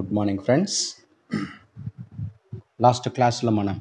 Good morning friends last క్లాస్లో మనం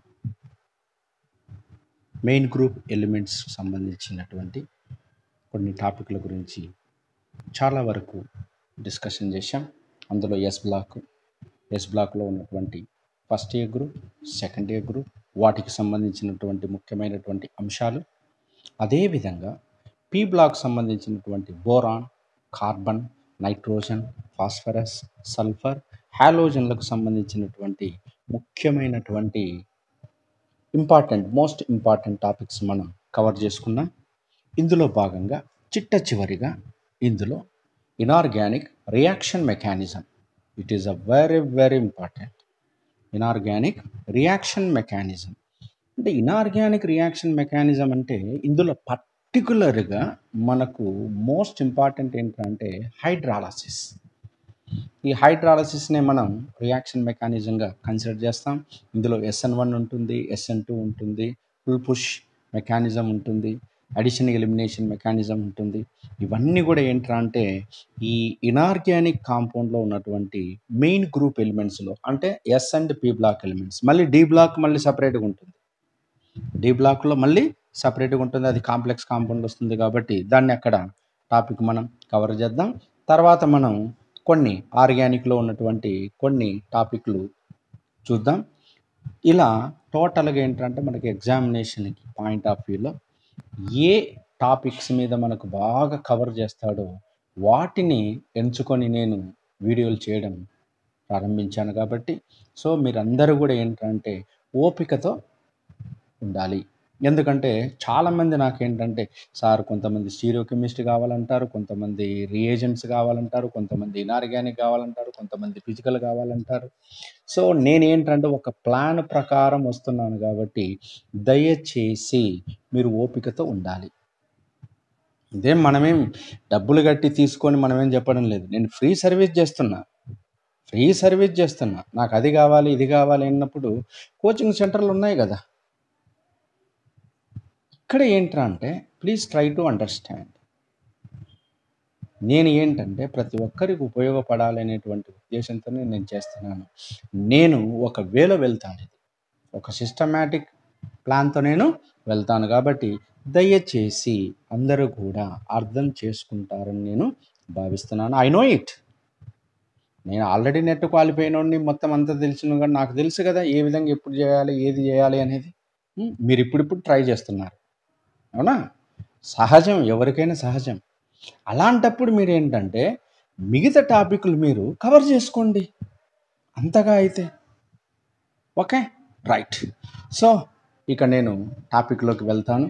main group elements సంబంధించినటువంటి కొన్ని టాపిక్ల గురించి చాలా వరకు డిస్కషన్ చేశాం అందులో ఎస్ బ్లాక్ ఎస్ బ్లాక్లో ఉన్నటువంటి first year group second year group వాటికి సంబంధించినటువంటి ముఖ్యమైనటువంటి అంశాలు అదేవిధంగా పి బ్లాక్ సంబంధించినటువంటి boron carbon nitrogen phosphorus sulphur హాలోజన్లకు సంబంధించినటువంటి ముఖ్యమైనటువంటి ఇంపార్టెంట్ మోస్ట్ ఇంపార్టెంట్ టాపిక్స్ మనం కవర్ చేసుకున్నాం ఇందులో భాగంగా చిట్ట చివరిగా ఇందులో inorganic reaction mechanism it is a very very important inorganic reaction mechanism అంటే ఇనార్గానిక్ రియాక్షన్ మెకానిజం అంటే ఇందులో పర్టికులర్గా మనకు మోస్ట్ ఇంపార్టెంట్ ఏంటంటే హైడ్రాలసిస్ ఈ హైడ్రాలసిస్నే మనం రియాక్షన్ మెకానిజంగా కన్సిడర్ చేస్తాం ఇందులో ఎస్ఎన్ వన్ ఉంటుంది ఎస్ఎన్ టూ ఉంటుంది ఫుల్ పుష్ మెకానిజం ఉంటుంది అడిషన్ ఎలిమినేషన్ మెకానిజం ఉంటుంది ఇవన్నీ కూడా ఏంట్రా అంటే ఈ ఇనార్గానిక్ కాంపౌండ్లో ఉన్నటువంటి మెయిన్ గ్రూప్ ఎలిమెంట్స్లో అంటే S and P block elements మళ్ళీ డి బ్లాక్ మళ్ళీ సపరేట్గా ఉంటుంది డి బ్లాక్లో మళ్ళీ సపరేట్గా ఉంటుంది అది కాంప్లెక్స్ కాంపౌండ్ వస్తుంది కాబట్టి దాన్ని అక్కడ టాపిక్ మనం కవర్ చేద్దాం తర్వాత మనం కొన్ని ఆర్గానిక్లో ఉన్నటువంటి కొన్ని టాపిక్లు చూద్దాం ఇలా టోటల్గా ఏంటంటే మనకి ఎగ్జామినేషన్కి పాయింట్ ఆఫ్ వ్యూలో ఏ టాపిక్స్ మీద మనకు బాగా కవర్ చేస్తాడో వాటిని ఎంచుకొని నేను వీడియోలు చేయడం ప్రారంభించాను కాబట్టి సో మీరందరూ కూడా ఏంటంటే ఓపికతో ఉండాలి ఎందుకంటే చాలామంది నాకేంటంటే సార్ కొంతమంది స్టీరియో కెమిస్ట్ కావాలంటారు కొంతమంది రియేజెంట్స్ కావాలంటారు కొంతమంది ఇనార్గానిక్ కావాలంటారు కొంతమంది ఫిజికల్ కావాలంటారు సో నేనేంటంటే ఒక ప్లాన్ ప్రకారం వస్తున్నాను కాబట్టి దయచేసి మీరు ఓపికతో ఉండాలి ఇదేం మనమేం డబ్బులు కట్టి తీసుకొని మనమేం చెప్పడం లేదు నేను ఫ్రీ సర్వీస్ చేస్తున్నా ఫ్రీ సర్వీస్ చేస్తున్నా నాకు అది కావాలి ఇది కావాలి అన్నప్పుడు కోచింగ్ సెంటర్లు ఉన్నాయి కదా ఇక్కడ ఏంట్రా అంటే ప్లీజ్ ట్రై టు అండర్స్టాండ్ నేను ఏంటంటే ప్రతి ఒక్కరికి ఉపయోగపడాలి అనేటువంటి ఉద్దేశంతోనే నేను చేస్తున్నాను నేను ఒక వేలో వెళ్తాను ఇది ఒక సిస్టమేటిక్ ప్లాన్తో నేను వెళ్తాను కాబట్టి దయచేసి అందరూ కూడా అర్థం చేసుకుంటారని నేను భావిస్తున్నాను ఐ నో ఇట్ నేను ఆల్రెడీ నెట్ క్వాలిఫై అయినోడిని మొత్తం అంతా తెలిసిన కానీ నాకు తెలుసు కదా ఏ విధంగా ఎప్పుడు చేయాలి ఏది చేయాలి అనేది ఉం? మీరు ఇప్పుడిప్పుడు ట్రై చేస్తున్నారు అవునా సహజం ఎవరికైనా సహజం అలాంటప్పుడు మీరు ఏంటంటే మిగతా టాపిక్లు మీరు కవర్ చేసుకోండి అంతగా అయితే ఓకే రైట్ సో ఇక నేను టాపిక్లోకి వెళ్తాను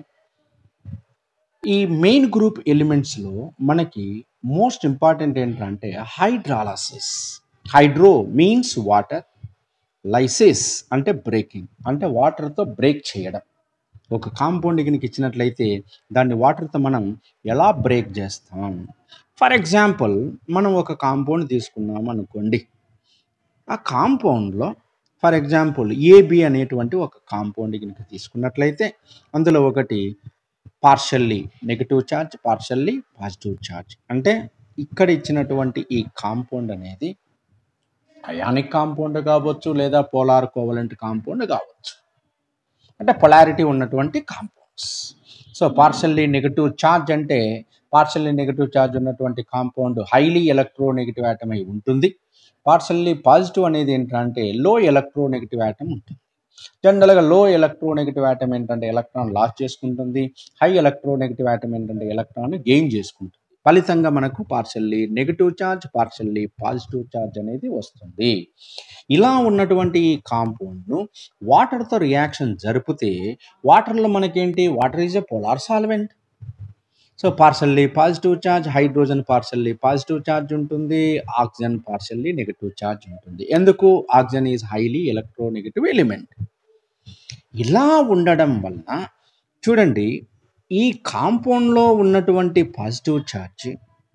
ఈ మెయిన్ గ్రూప్ ఎలిమెంట్స్లో మనకి మోస్ట్ ఇంపార్టెంట్ ఏంటంటే hydrolysis hydro means water lysis అంటే బ్రేకింగ్ అంటే వాటర్తో బ్రేక్ చేయడం ఒక కాంపౌండ్ కిందకి ఇచ్చినట్లయితే దాన్ని వాటర్తో మనం ఎలా బ్రేక్ చేస్తాం ఫర్ ఎగ్జాంపుల్ మనం ఒక కాంపౌండ్ తీసుకున్నాం అనుకోండి ఆ కాంపౌండ్లో ఫర్ ఎగ్జాంపుల్ ఏబి అనేటువంటి ఒక కాంపౌండ్ కనుక తీసుకున్నట్లయితే అందులో ఒకటి partially negative charge partially positive charge అంటే ఇక్కడ ఇచ్చినటువంటి ఈ కాంపౌండ్ అనేది అయానిక్ కాంపౌండ్ కావచ్చు లేదా పోలార్ కోవలెంట్ కాంపౌండ్ కావచ్చు అంటే పొలారిటీ ఉన్నటువంటి compounds so partially negative charge అంటే పార్షల్లీ నెగటివ్ ఛార్జ్ ఉన్నటువంటి compound highly electronegative atom అయి ఉంటుంది పార్షల్లీ పాజిటివ్ అనేది ఏంటంటే లో ఎలక్ట్రో నెగిటివ్ యాటమ్ ఉంటుంది జనరల్గా లో ఎలక్ట్రో నెగిటివ్ యాటమ్ ఏంటంటే ఎలక్ట్రాన్ లాస్ చేసుకుంటుంది హై ఎలక్ట్రో నెగిటివ్ యాటమ్ ఏంటంటే ఎలక్ట్రాన్ గెయిన్ చేసుకుంటుంది ఫలితంగా మనకు partially negative charge partially positive charge అనేది వస్తుంది ఇలా ఉన్నటువంటి ఈ కాంపౌండ్ను వాటర్తో రియాక్షన్ జరిపితే వాటర్లో మనకేంటి water is a polar solvent so partially positive charge hydrogen partially positive charge ఉంటుంది ఆక్సిజన్ పార్షల్లీ నెగిటివ్ ఛార్జ్ ఉంటుంది ఎందుకు oxygen is highly electronegative element ఇలా ఉండడం వలన చూడండి ఈ కాంపౌండ్లో ఉన్నటువంటి పాజిటివ్ ఛార్జ్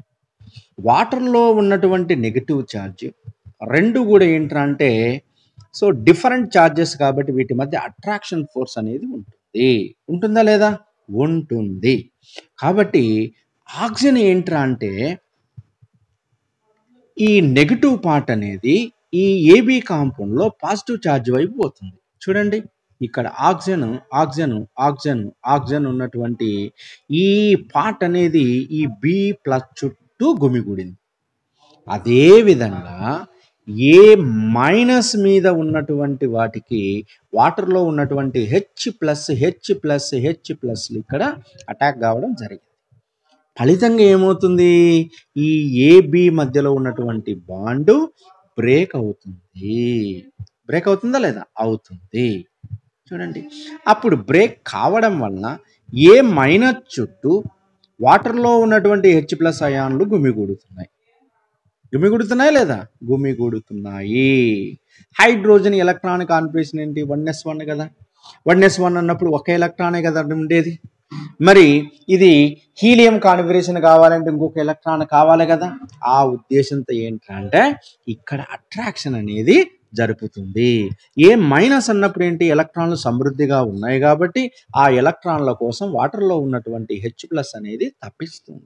వాటర్లో ఉన్నటువంటి నెగిటివ్ ఛార్జ్ రెండు కూడా ఏంటంటే సో డిఫరెంట్ ఛార్జెస్ కాబట్టి వీటి మధ్య అట్రాక్షన్ ఫోర్స్ అనేది ఉంటుంది ఉంటుందా లేదా ఉంటుంది కాబట్టి ఆక్సిజన్ ఏంట్రా అంటే ఈ నెగిటివ్ పార్ట్ అనేది ఈ ఏబి కాంపౌండ్లో పాజిటివ్ ఛార్జ్ వైపు పోతుంది చూడండి ఇక్కడ ఆక్సిజన్ ఆక్సిజన్ ఆక్సిజన్ ఆక్సిజన్ ఉన్నటువంటి ఈ పార్ట్ అనేది ఈ బి ప్లస్ చుట్టూ గుమిగూడింది అదే విధంగా ఏ మైనస్ మీద ఉన్నటువంటి వాటికి వాటర్లో ఉన్నటువంటి H plus H plus H plus ఇక్కడ అటాక్ కావడం జరిగింది ఫలితంగా ఏమవుతుంది ఈ ఏబి మధ్యలో ఉన్నటువంటి బాండు బ్రేక్ అవుతుంది బ్రేక్ అవుతుందా లేదా అవుతుంది చూడండి అప్పుడు బ్రేక్ కావడం వలన ఏ మైనస్ చుట్టూ వాటర్లో ఉన్నటువంటి హెచ్ ప్లస్ అయాన్లు గుమిగూడుతున్నాయి గుమిగూడుతున్నాయి లేదా గుమిగూడుతున్నాయి హైడ్రోజన్ ఎలక్ట్రాన్ కాన్ఫిగరేషన్ ఏంటి వన్ ఎస్ వన్ కదా వన్ ఎస్ వన్ అన్నప్పుడు ఒక ఎలక్ట్రానే కదా ఉండేది మరి ఇది హీలియం కాన్ఫిగరేషన్ కావాలంటే ఇంకొక ఎలక్ట్రాన్ కావాలి కదా ఆ ఉద్దేశంతో ఏంటంటే ఇక్కడ అట్రాక్షన్ అనేది జరుపుతుంది ఏ మైనస్ అన్నప్పుడు ఏంటి ఎలక్ట్రాన్లు సమృద్ధిగా ఉన్నాయి కాబట్టి ఆ ఎలక్ట్రాన్ల కోసం వాటర్లో ఉన్నటువంటి హెచ్ ప్లస్ అనేది తప్పిస్తుంది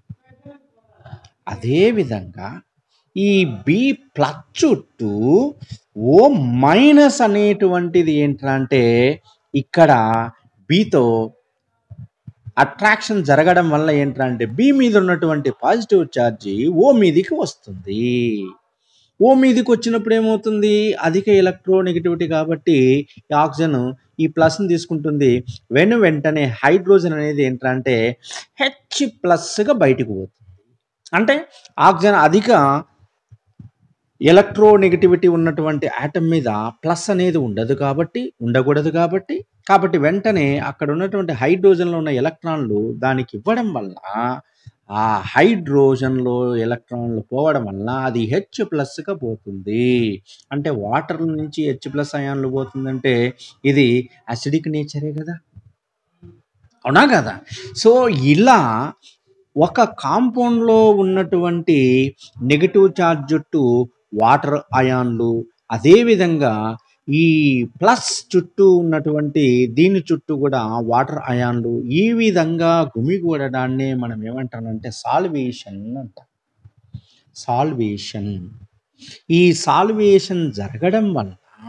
అదే విధంగా ఈ బి ప్లస్ చుట్టూ ఓ మైనస్ అనేటువంటిది ఏంటంటే ఇక్కడ బితో అట్రాక్షన్ జరగడం వల్ల ఏంటంటే బి మీద ఉన్నటువంటి పాజిటివ్ ఛార్జ్ ఓ మీదికి వస్తుంది ఓ మీదికి వచ్చినప్పుడు ఏమవుతుంది అధిక ఎలక్ట్రో నెగిటివిటీ కాబట్టి ఈ ఆక్సిజన్ ఈ ప్లస్ని తీసుకుంటుంది వెను వెంటనే హైడ్రోజన్ అనేది ఏంటంటే హెచ్ ప్లస్గా బయటకు పోతుంది అంటే ఆక్సిజన్ అధిక ఎలక్ట్రో నెగిటివిటీ ఉన్నటువంటి ఆటం మీద ప్లస్ అనేది ఉండదు కాబట్టి ఉండకూడదు కాబట్టి కాబట్టి వెంటనే అక్కడ ఉన్నటువంటి హైడ్రోజన్లో ఉన్న ఎలక్ట్రాన్లు దానికి ఇవ్వడం వల్ల ఆ హైడ్రోజన్లో ఎలక్ట్రాన్లు పోవడం వల్ల అది హెచ్ ప్లస్గా పోతుంది అంటే వాటర్ నుంచి హెచ్ ప్లస్ అయాన్లు పోతుందంటే ఇది అసిడిక్ నేచరే కదా అవునా కదా సో ఇలా ఒక కాంపౌండ్లో ఉన్నటువంటి నెగిటివ్ ఛార్జ్ చుట్టూ వాటర్ అయాన్లు అదేవిధంగా ఈ ప్లస్ చుట్టూ ఉన్నటువంటి దీని చుట్టూ కూడా వాటర్ అయాన్లు ఈ విధంగా గుమిగూడడాన్ని మనం ఏమంటామంటే సాల్వేషన్ అంటాం సాల్వేషన్ ఈ సాల్వేషన్ జరగడం వల్ల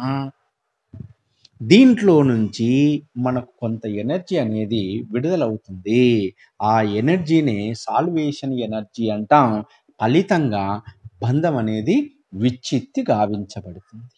దీంట్లో నుంచి మనకు కొంత ఎనర్జీ అనేది విడుదలవుతుంది ఆ ఎనర్జీని సాల్వేషన్ ఎనర్జీ అంటాం ఫలితంగా బంధం అనేది విచ్చిత్తి గావించబడుతుంది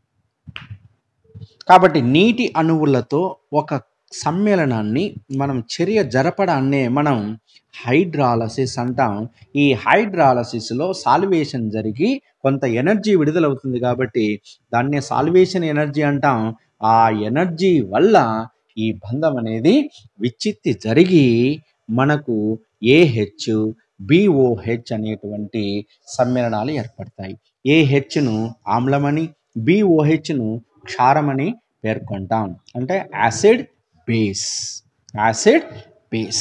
కాబట్టి నీటి అణువులతో ఒక సమ్మేళనాన్ని మనం చర్య జరపడాన్నే మనం హైడ్రాలసిస్ అంటాం ఈ హైడ్రాలసిస్లో సాల్వేషన్ జరిగి కొంత ఎనర్జీ విడుదలవుతుంది కాబట్టి దాన్నే సాల్వేషన్ ఎనర్జీ అంటాం ఆ ఎనర్జీ వల్ల ఈ బంధం అనేది విచ్చిత్తి జరిగి మనకు ఏహెచ్ బిఓహెచ్ అనేటువంటి సమ్మేళనాలు ఏర్పడతాయి ఏహెచ్ను ఆమ్లమని బిఓహెచ్ను క్షారమని పేర్కొంటాం అంటే యాసిడ్ బేస్ యాసిడ్ బేస్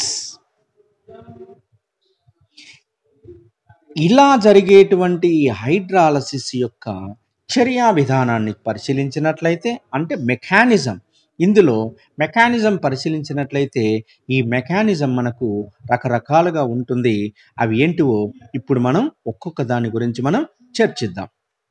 ఇలా జరిగేటువంటి ఈ హైడ్రాలసిస్ యొక్క చర్యా విధానాన్ని పరిశీలించినట్లయితే అంటే మెకానిజం ఇందులో మెకానిజం పరిశీలించినట్లయితే ఈ మెకానిజం మనకు రకరకాలుగా ఉంటుంది అవి ఏంటివో ఇప్పుడు మనం ఒక్కొక్క దాని గురించి మనం చర్చిద్దాం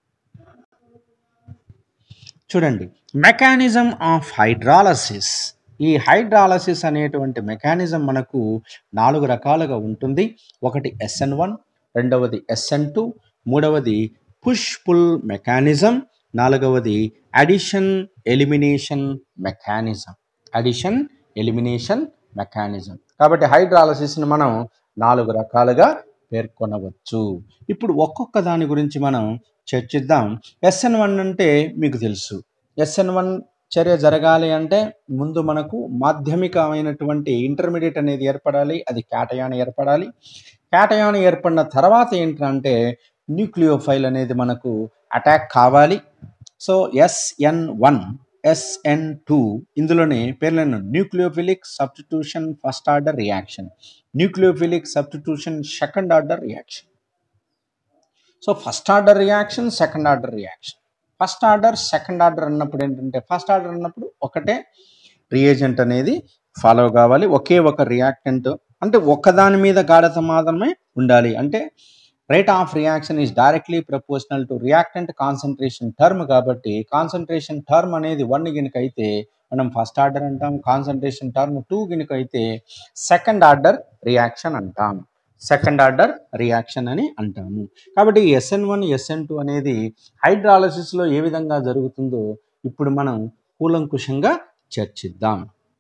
చూడండి మెకానిజం ఆఫ్ హైడ్రాలసిస్ ఈ హైడ్రాలసిస్ అనేటువంటి మెకానిజం మనకు నాలుగు రకాలుగా ఉంటుంది ఒకటి ఎస్ఎన్ వన్ రెండవది ఎస్ఎన్ టూ మూడవది పుష్ పుల్ మెకానిజం నాలుగవది addition elimination mechanism addition elimination mechanism కాబట్టి హైడ్రాలసిస్ని మనం నాలుగు రకాలుగా పేర్కొనవచ్చు ఇప్పుడు ఒక్కొక్క దాని గురించి మనం చర్చిద్దాం ఎస్ఎన్ వన్ అంటే మీకు తెలుసు ఎస్ఎన్ వన్ చర్య జరగాలి అంటే ముందు మనకు మాధ్యమికమైనటువంటి ఇంటర్మీడియట్ అనేది ఏర్పడాలి అది క్యాటయాన్ ఏర్పడాలి క్యాటయాన్ ఏర్పడిన తర్వాత ఏంటంటే న్యూక్లియోఫైల్ అనేది మనకు అటాక్ కావాలి so SN one SN two ఇందులోనే పేర్లను nucleophilic substitution first order reaction nucleophilic substitution second order reaction so first order reaction second order reaction first order second order అన్నప్పుడు ఏంటంటే ఫస్ట్ ఆర్డర్ అన్నప్పుడు ఒకటే రియేజెంట్ అనేది ఫాలో కావాలి ఒకే ఒక రియాక్టెంట్ అంటే ఒక్కదాని మీద గాఢత మాత్రమే ఉండాలి అంటే rate of reaction is directly proportional to reactant concentration term కాబట్టి కాన్సన్ట్రేషన్ టర్మ్ అనేది వన్ గినుక అయితే మనం ఫస్ట్ ఆర్డర్ అంటాం కాన్సన్ట్రేషన్ టర్మ్ టూ గినుక అయితే సెకండ్ ఆర్డర్ రియాక్షన్ అంటాం సెకండ్ ఆర్డర్ రియాక్షన్ అని అంటాము కాబట్టి ఎస్ఎన్ వన్ ఎస్ఎన్ టూ అనేది హైడ్రాలసిస్లో ఏ విధంగా జరుగుతుందో ఇప్పుడు మనం కూలంకుషంగా చర్చిద్దాం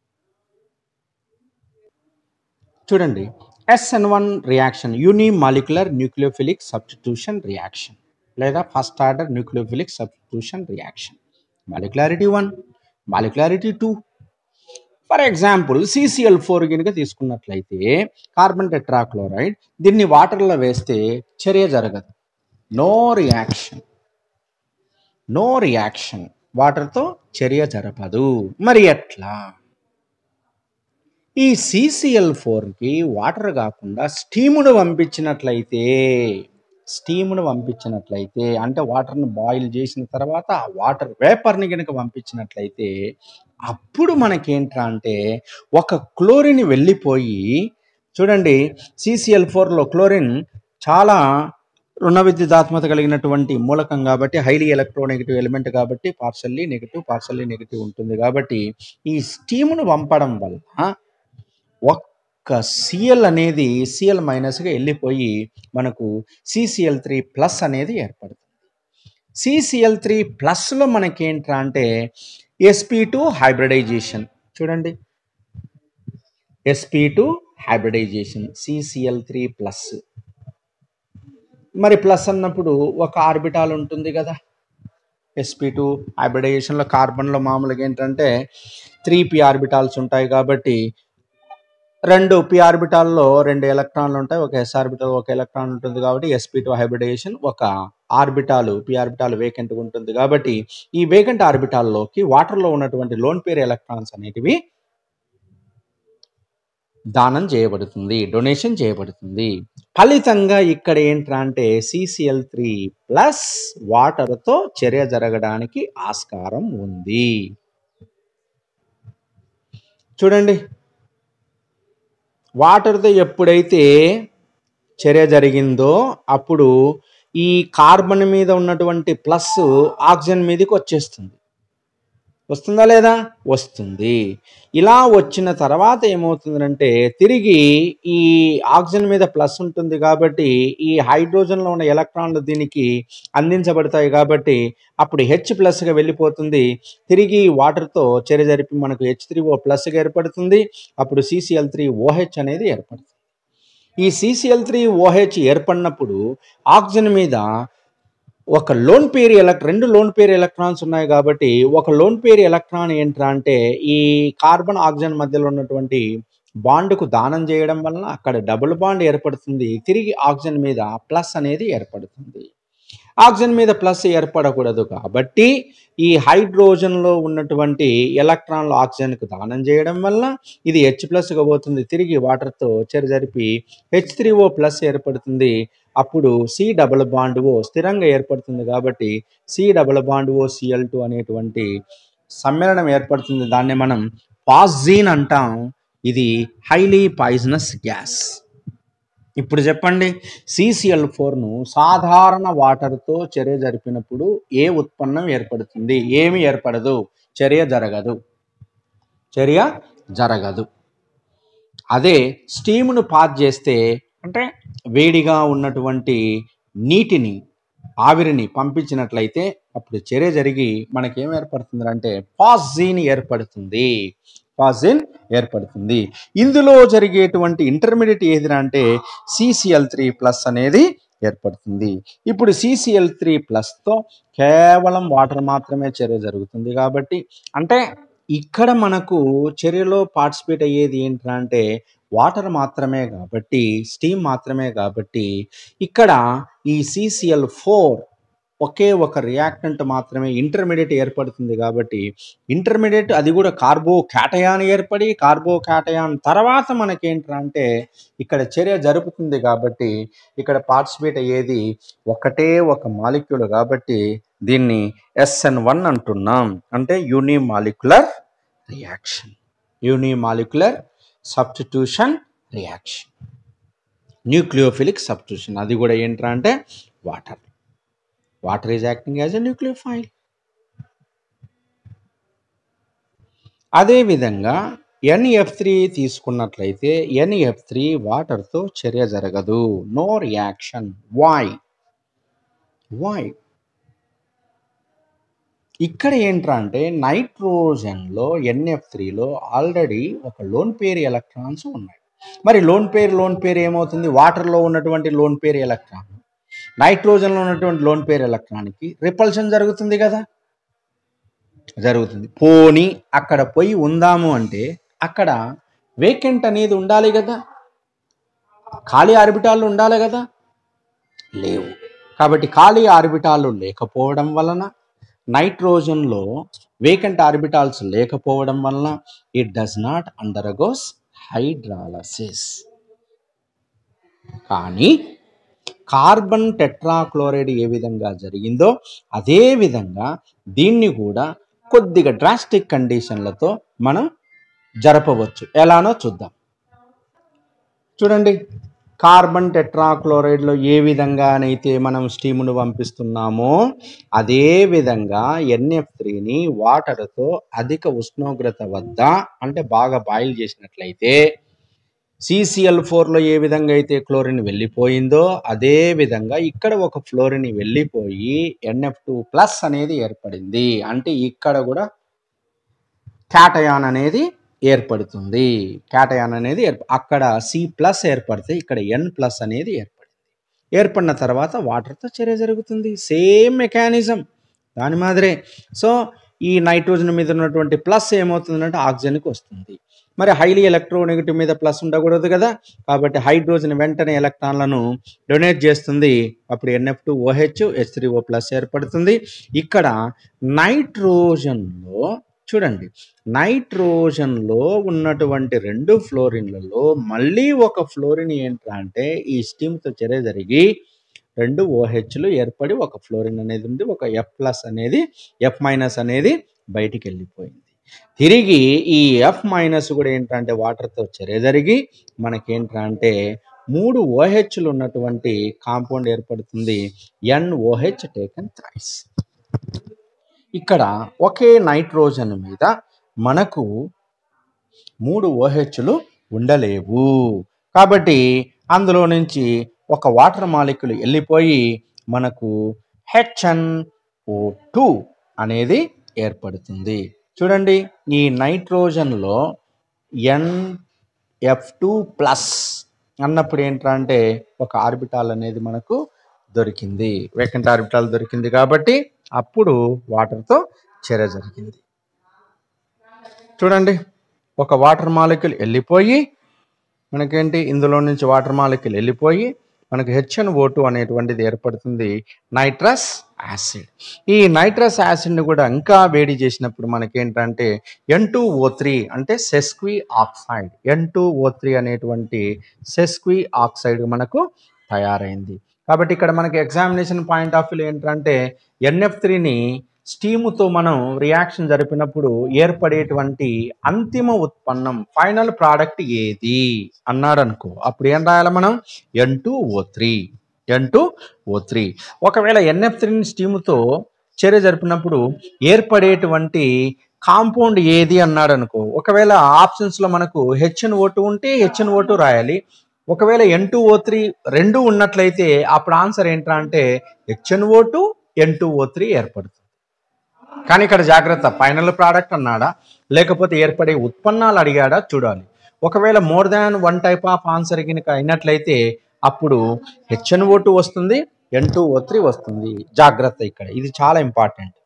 చూడండి SN one reaction unimolecular nucleophilic substitution reaction లేదా first order nucleophilic substitution reaction molecularity one molecularity two for example CCL four కనుక తీసుకున్నట్లయితే కార్బన్ టెట్రాక్లోరైడ్ దీన్ని వాటర్లో వేస్తే చర్య జరగదు నో రియాక్షన్ నో రియాక్షన్ వాటర్తో చర్య జరపదు మరి ఎట్లా ఈ సిసిఎల్ ఫోర్కి వాటర్ కాకుండా స్టీమును పంపించినట్లయితే స్టీమును పంపించినట్లయితే అంటే వాటర్ని బాయిల్ చేసిన తర్వాత ఆ వాటర్ వేపర్ని కనుక పంపించినట్లయితే అప్పుడు మనకేంట్రా అంటే ఒక క్లోరిన్ వెళ్ళిపోయి చూడండి సిసిఎల్ ఫోర్లో క్లోరిన్ చాలా రుణ విద్యుదాత్మత కలిగినటువంటి మూలకం కాబట్టి హైలీ ఎలక్ట్రోనెగటివ్ ఎలిమెంట్ కాబట్టి పార్సల్లీ నెగిటివ్ పార్సల్లీ నెగిటివ్ ఉంటుంది కాబట్టి ఈ స్టీమును పంపడం వల్ల ఒక్క సిఎల్ అనేది సిఎల్ మైనస్గా వెళ్ళిపోయి మనకు సిసిఎల్ త్రీ ప్లస్ అనేది ఏర్పడుతుంది సిసిఎల్ త్రీ ప్లస్లో మనకేంట్రా అంటే ఎస్పీ టూ హైబ్రిడైజేషన్ చూడండి SP two hybridization CCL three plus మరి ప్లస్ అన్నప్పుడు ఒక ఆర్బిటాల్ ఉంటుంది కదా ఎస్పీ టూ హైబ్రిడైజేషన్లో కార్బన్లో మామూలుగా ఏంటంటే త్రీ పి ఆర్బిటాల్స్ ఉంటాయి కాబట్టి రెండు పి ఆర్బిటాల్లో రెండు ఎలక్ట్రాన్లు ఉంటాయి ఒక ఎస్ ఆర్బిటాల్ ఒక ఎలక్ట్రాన్ ఉంటుంది కాబట్టి ఎస్పీ టూ హైబ్రిడైజేషన్ ఒక ఆర్బిటాల్ పి ఆర్బిటాల్ వేకెంట్ ఉంటుంది కాబట్టి ఈ వేకెంట్ ఆర్బిటాల్లోకి వాటర్లో ఉన్నటువంటి లోన్ పేర్ ఎలక్ట్రాన్స్ అనేటివి దానం చేయబడుతుంది డొనేషన్ చేయబడుతుంది ఫలితంగా ఇక్కడ ఏంట్రా అంటే సిసిఎల్ త్రీ ప్లస్ వాటర్తో చర్య జరగడానికి ఆస్కారం ఉంది చూడండి వాటర్తో ఎప్పుడైతే చర్య జరిగిందో అప్పుడు ఈ కార్బన్ మీద ఉన్నటువంటి ప్లస్ ఆక్సిజన్ మీదకి వచ్చేస్తుంది వస్తుందా లేదా వస్తుంది ఇలా వచ్చిన తర్వాత ఏమవుతుందంటే తిరిగి ఈ ఆక్సిజన్ మీద ప్లస్ ఉంటుంది కాబట్టి ఈ హైడ్రోజన్లో ఉన్న ఎలక్ట్రాన్లు దీనికి అందించబడతాయి కాబట్టి అప్పుడు హెచ్ ప్లస్గా వెళ్ళిపోతుంది తిరిగి వాటర్తో చర్య జరిపి మనకు హెచ్ త్రీ ఓ ప్లస్గా ఏర్పడుతుంది అప్పుడు సిసిఎల్ త్రీ ఓహెచ్ అనేది ఏర్పడుతుంది ఈ సిసిఎల్ త్రీ ఓహెచ్ ఏర్పడినప్పుడు ఆక్సిజన్ మీద ఒక లోన్ పేర్ ఎలక్ రెండు లోన్ పేర్ ఎలక్ట్రాన్స్ ఉన్నాయి కాబట్టి ఒక లోన్ పేర్ ఎలక్ట్రాన్ ఏంట్రా అంటే ఈ కార్బన్ ఆక్సిజన్ మధ్యలో ఉన్నటువంటి బాండ్కు దానం చేయడం వలన అక్కడ డబుల్ బాండ్ ఏర్పడుతుంది తిరిగి ఆక్సిజన్ మీద ప్లస్ అనేది ఏర్పడుతుంది ఆక్సిజన్ మీద ప్లస్ ఏర్పడకూడదు కాబట్టి ఈ హైడ్రోజన్లో ఉన్నటువంటి ఎలక్ట్రాన్లు ఆక్సిజన్కు దానం చేయడం వల్ల ఇది హెచ్ ప్లస్గా పోతుంది తిరిగి వాటర్తో చర్య జరిపి హెచ్ త్రీ ఓ ప్లస్ ఏర్పడుతుంది అప్పుడు సి డబుల్ బాండ్ ఓ స్థిరంగా ఏర్పడుతుంది కాబట్టి C double bond O CL two అనేటువంటి సమ్మేళనం ఏర్పడుతుంది దాన్ని మనం పాజిన్ అంటాం ఇది హైలీ పాయిజనస్ గ్యాస్ ఇప్పుడు చెప్పండి సిసిఎల్ ఫోర్ను సాధారణ వాటర్తో చర్య జరిపినప్పుడు ఏ ఉత్పన్నం ఏర్పడుతుంది ఏమి ఏర్పడదు చర్య జరగదు చర్య జరగదు అదే స్టీమ్ను పాస్ చేస్తే అంటే వేడిగా ఉన్నటువంటి నీటిని ఆవిరిని పంపించినట్లయితే అప్పుడు చర్య జరిగి మనకేం ఏర్పడుతుంది అంటే పాజిన్ ఏర్పడుతుంది పాజిన్ ఏర్పడుతుంది ఇందులో జరిగేటువంటి ఇంటర్మీడియట్ ఏదిరా అంటే సిసిఎల్ త్రీ ప్లస్ అనేది ఏర్పడుతుంది ఇప్పుడు సిసిఎల్ త్రీ ప్లస్తో కేవలం వాటర్ మాత్రమే చర్య జరుగుతుంది కాబట్టి అంటే ఇక్కడ మనకు చర్యలో పార్టిసిపేట్ అయ్యేది ఏంట్రా అంటే వాటర్ మాత్రమే కాబట్టి స్టీమ్ మాత్రమే కాబట్టి ఇక్కడ ఈ సిసిఎల్ ఫోర్ ఒకే ఒక రియాక్టెంట్ మాత్రమే ఇంటర్మీడియట్ ఏర్పడుతుంది కాబట్టి ఇంటర్మీడియట్ అది కూడా కార్బో క్యాటయాన్ ఏర్పడి కార్బో క్యాటయాన్ తర్వాత మనకేంట్రా అంటే ఇక్కడ చర్య జరుపుతుంది కాబట్టి ఇక్కడ పార్టిసిపేట్ అయ్యేది ఒకటే ఒక మాలిక్యూల్ కాబట్టి దీన్ని ఎస్ఎన్ వన్ అంటున్నాం అంటే unimolecular reaction unimolecular substitution reaction nucleophilic substitution అది కూడా ఏంట్రా అంటే water water is acting as a nucleophile అదేవిధంగా ఎన్ఎఫ్ త్రీ తీసుకున్నట్లయితే ఎన్ఎఫ్ త్రీ వాటర్తో చర్య జరగదు నో రియాక్షన్ వాయ్ వాయ్ ఇక్కడ ఏంట్రా అంటే నైట్రోజన్లో ఎన్ఎఫ్ త్రీలో ఆల్రెడీ ఒక లోన్ పేర్ ఎలక్ట్రాన్స్ ఉన్నాయి మరి లోన్ పేర్ లోన్ పేర్ ఏమవుతుంది వాటర్లో ఉన్నటువంటి లోన్ పేర్ ఎలక్ట్రాన్ నైట్రోజన్లో ఉన్నటువంటి లోన్ పేర్ ఎలక్ట్రాన్కి రిపల్షన్ జరుగుతుంది కదా జరుగుతుంది పోని అక్కడ పోయి ఉందాము అంటే అక్కడ వేకెంట్ అనేది ఉండాలి కదా ఖాళీ ఆర్బిటాలు ఉండాలి కదా లేవు కాబట్టి ఖాళీ ఆర్బిటాలు లేకపోవడం వలన నైట్రోజన్లో వేకెంట్ ఆర్బిటాల్స్ లేకపోవడం వలన it does not undergoes hydrolysis కానీ కార్బన్ టెట్రాక్లోరైడ్ ఏ విధంగా జరిగిందో అదే విధంగా దీన్ని కూడా కొద్దిగా డ్రాస్టిక్ కండిషన్లతో మనం జరపవచ్చు ఎలానో చూద్దాం చూడండి కార్బన్ టెట్రాక్లోరైడ్లో ఏ విధంగానైతే మనం స్టీమును పంపిస్తున్నామో అదే విధంగా ఎన్ఎఫ్ త్రీని వాటర్తో అధిక ఉష్ణోగ్రత వద్ద అంటే బాగా బాయిల్ చేసినట్లయితే సిసిఎల్ ఫోర్లో ఏ విధంగా అయితే క్లోరిన్ వెళ్ళిపోయిందో అదే విధంగా ఇక్కడ ఒక ఫ్లోరిన్ వెళ్ళిపోయి ఎన్ఎఫ్ టూ ప్లస్ అనేది ఏర్పడింది అంటే ఇక్కడ కూడా క్యాటయాన్ అనేది ఏర్పడుతుంది క్యాటయాన్ అనేది ఏర్ప అక్కడ సి ప్లస్ ఏర్పడితే ఇక్కడ ఎన్ ప్లస్ అనేది ఏర్పడింది ఏర్పడిన తర్వాత వాటర్తో చర్య జరుగుతుంది సేమ్ మెకానిజం దాని మాదిరే సో ఈ నైట్రోజన్ మీద ఉన్నటువంటి ప్లస్ ఏమవుతుందంటే ఆక్సిజన్కి వస్తుంది మరి హైలీ ఎలక్ట్రోనెగటివ్ మీద ప్లస్ ఉండకూడదు కదా కాబట్టి హైడ్రోజన్ వెంటనే ఎలక్ట్రాన్లను డొనేట్ చేస్తుంది అప్పుడు NF two OH H three O plus ఏర్పడుతుంది ఇక్కడ నైట్రోజన్లో చూడండి నైట్రోజన్లో ఉన్నటువంటి రెండు ఫ్లోరిన్లలో మళ్ళీ ఒక ఫ్లోరిన్ ఏంట్రా అంటే ఈ స్టీమ్తో చర్య జరిగి రెండు ఓహెచ్లు ఏర్పడి ఒక ఫ్లోరిన్ అనేది ఉంది ఒక ఎఫ్ ప్లస్ అనేది ఎఫ్ మైనస్ అనేది బయటికి వెళ్ళిపోయింది తిరిగి ఈ ఎఫ్ మైనస్ కూడా ఏంటంటే వాటర్తో చర్య జరిగి మనకేంట్రా అంటే మూడు ఓహెచ్లు ఉన్నటువంటి కాంపౌండ్ ఏర్పడుతుంది ఎన్ఓహెచ్ టేకన్ థ్రైస్ ఇక్కడ ఒకే నైట్రోజన్ మీద మనకు మూడు ఓహెచ్లు ఉండలేవు కాబట్టి అందులో నుంచి ఒక వాటర్ మాలిక్యూల్ వెళ్ళిపోయి మనకు హెచ్ఎన్ ఓ టూ అనేది ఏర్పడుతుంది చూడండి ఈ నైట్రోజన్లో ఎన్ ఎఫ్ టూ ప్లస్ అన్నప్పుడు ఏంట్రా అంటే ఒక ఆర్బిటాల్ అనేది మనకు దొరికింది వేకెంట్ ఆర్బిటాల్ దొరికింది కాబట్టి అప్పుడు వాటర్తో చర్య జరిగింది చూడండి ఒక వాటర్ మాలిక్యూల్ వెళ్ళిపోయి మనకేంటి ఇందులో నుంచి వాటర్ మాలిక్యూల్ వెళ్ళిపోయి మనకు హెచ్ఎన్ ఓ టూ అనేటువంటిది ఏర్పడుతుంది నైట్రస్ యాసిడ్ ఈ నైట్రస్ యాసిడ్ని కూడా ఇంకా వేడి చేసినప్పుడు మనకేంటంటే ఎన్ టూ ఓ త్రీ అంటే sesquioxide N two O three అనేటువంటి సెస్క్వి ఆక్సైడ్ మనకు తయారైంది కాబట్టి ఇక్కడ మనకి ఎగ్జామినేషన్ పాయింట్ ఆఫ్ వ్యూ ఏంటంటే ఎన్ఎఫ్ త్రీని స్టీముతో మనం రియాక్షన్ జరిపినప్పుడు ఏర్పడేటువంటి అంతిమ ఉత్పన్నం ఫైనల్ ప్రోడక్ట్ ఏది అన్నాడు అనుకో అప్పుడు ఏం రాయాలి మనం N two O three N two O three ఒకవేళ ఎన్ఎఫ్ త్రీని స్టీముతో చర్య జరిపినప్పుడు ఏర్పడేటువంటి కాంపౌండ్ ఏది అన్నాడు అనుకో ఒకవేళ ఆప్షన్స్లో మనకు హెచ్ఎన్ ఓ టూ ఉంటే హెచ్ఎన్ ఓ టూ రాయాలి ఒకవేళ ఎన్ టూ ఓ త్రీ రెండు ఉన్నట్లయితే అప్పుడు ఆన్సర్ ఏంట్రా అంటే HN O two N two O three ఏర్పడుతుంది కానీ ఇక్కడ జాగ్రత్త ఫైనల్ ప్రోడక్ట్ అన్నాడా లేకపోతే ఏర్పడే ఉత్పన్నాలు అడిగాడా చూడాలి ఒకవేళ more than one type of answer కనుక అయినట్లయితే అప్పుడు హెచ్ఎన్ ఓ టూ వస్తుంది ఎన్ టూ ఓ త్రీ వస్తుంది జాగ్రత్త ఇక్కడ ఇది చాలా ఇంపార్టెంట్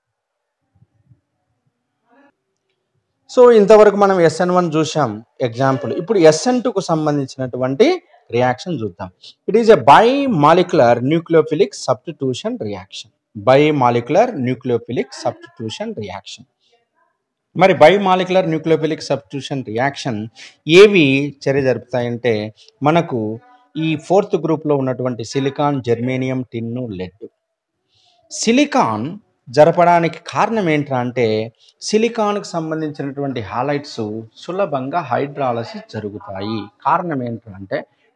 సో ఇంతవరకు మనం ఎస్ఎన్ వన్ చూసాం ఎగ్జాంపుల్ ఇప్పుడు ఎస్ఎన్ టూకు సంబంధించినటువంటి రియాక్షన్ చూద్దాం it is a bimolecular nucleophilic substitution reaction bimolecular nucleophilic substitution reaction మరి bimolecular nucleophilic substitution reaction ఏవి చర్య జరుపుతాయంటే మనకు ఈ ఫోర్త్ గ్రూప్లో ఉన్నటువంటి silicon germanium tin lead silicon జరపడానికి కారణం ఏంట్రా అంటే సిలికాన్కి సంబంధించినటువంటి హాలైట్స్ సులభంగా హైడ్రాలసిస్ జరుగుతాయి కారణం ఏంట్రా అంటే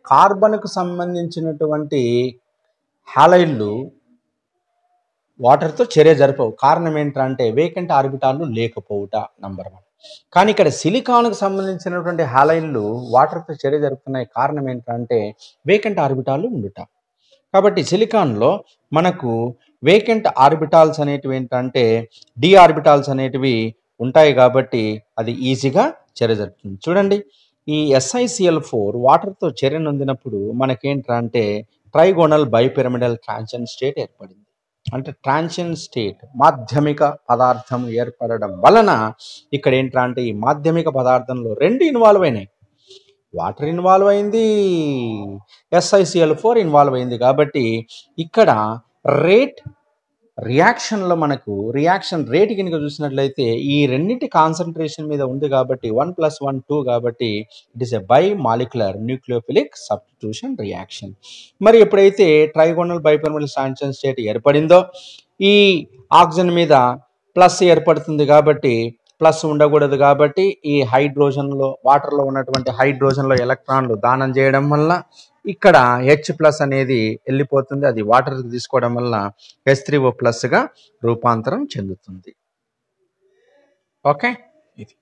కార్బన్కు సంబంధించినటువంటి హాలైడ్లు వాటర్తో చర్య జరపవు కారణం ఏంటంటే వేకెంట్ ఆర్బిటాలు లేకపోవుట నంబర్ వన్ కానీ ఇక్కడ సిలికాన్కు సంబంధించినటువంటి హాలైన్లు వాటర్తో చర్య జరుపుతున్నాయి కారణం ఏంటంటే వేకెంట్ ఆర్బిటాలు ఉండుట కాబట్టి సిలికాన్లో మనకు వేకెంట్ ఆర్బిటాల్స్ అనేటివి ఏంటంటే డి ఆర్బిటాల్స్ అనేటివి ఉంటాయి కాబట్టి అది ఈజీగా చర్య జరుపుతుంది చూడండి ఈ ఎస్ఐసిఎల్ ఫోర్ వాటర్తో చర్య నొందినప్పుడు మనకేంటంటే ట్రైగోనల్ బైపిరమిడల్ ట్రాన్షన్ స్టేట్ ఏర్పడింది అంటే ట్రాన్షన్ స్టేట్ మాధ్యమిక పదార్థం ఏర్పడడం వలన ఇక్కడ ఏంటంటే ఈ మాధ్యమిక పదార్థంలో రెండు ఇన్వాల్వ్ అయినాయి వాటర్ ఇన్వాల్వ్ అయింది ఎస్ఐసిఎల్ ఫోర్ ఇన్వాల్వ్ అయింది కాబట్టి ఇక్కడ రేట్ రియాక్షన్లో మనకు రియాక్షన్ రేట్ కనుక చూసినట్లయితే ఈ రెండింటి కాన్సన్ట్రేషన్ మీద ఉంది కాబట్టి వన్ ప్లస్ వన్ టూ కాబట్టి it is a bimolecular nucleophilic substitution reaction మరి ఎప్పుడైతే ట్రైగోనల్ బైపర్మల్ సాంక్షన్ స్టేట్ ఏర్పడిందో ఈ ఆక్సిజన్ మీద ప్లస్ ఏర్పడుతుంది కాబట్టి ప్లస్ ఉండకూడదు కాబట్టి ఈ హైడ్రోజన్లో వాటర్లో ఉన్నటువంటి హైడ్రోజన్లో ఎలక్ట్రాన్లు దానం చేయడం వల్ల ఇక్కడ హెచ్ ప్లస్ అనేది వెళ్ళిపోతుంది అది వాటర్ తీసుకోవడం వల్ల హెచ్ త్రీ ఓ ప్లస్గా రూపాంతరం చెందుతుంది ఓకే ఇది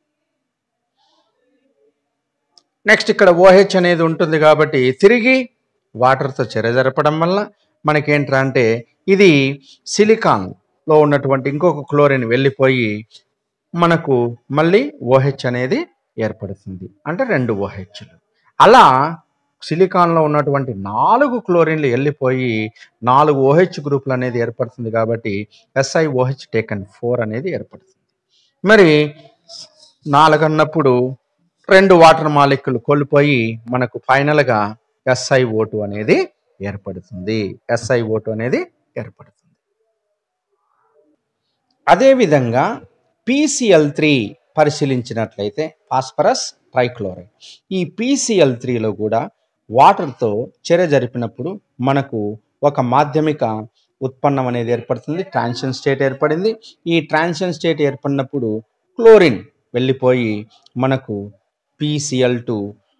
నెక్స్ట్ ఇక్కడ ఓహెచ్ అనేది ఉంటుంది కాబట్టి తిరిగి వాటర్తో చెర జరపడం వల్ల మనకేంట్రా అంటే ఇది సిలికాన్లో ఉన్నటువంటి ఇంకొక క్లోరిన్ వెళ్ళిపోయి మనకు మళ్ళీ ఓహెచ్ అనేది ఏర్పడుతుంది అంటే రెండు ఓహెచ్లు అలా సిలికాన్లో ఉన్నటువంటి నాలుగు క్లోరిన్లు వెళ్ళిపోయి నాలుగు ఓహెచ్ గ్రూపులు అనేది ఏర్పడుతుంది కాబట్టి ఎస్ఐ ఓహెచ్ టేకన్ ఫోర్ అనేది ఏర్పడుతుంది మరి నాలుగు అన్నప్పుడు రెండు వాటర్ మాలిక్యులు కోల్పోయి మనకు ఫైనల్గా ఎస్ఐ ఓటు అనేది ఏర్పడుతుంది ఎస్ఐ ఓటు అనేది ఏర్పడుతుంది అదేవిధంగా పీసీఎల్ త్రీ పరిశీలించినట్లయితే ఫాస్ఫరస్ ట్రైక్లోరైడ్ ఈ పీసీఎల్ త్రీలో కూడా వాటర్తో చర్య జరిపినప్పుడు మనకు ఒక మాధ్యమిక ఉత్పన్నం అనేది ఏర్పడుతుంది ట్రాన్షన్ స్టేట్ ఏర్పడింది ఈ ట్రాన్షన్ స్టేట్ ఏర్పడినప్పుడు క్లోరిన్ వెళ్ళిపోయి మనకు పీసీఎల్ టూ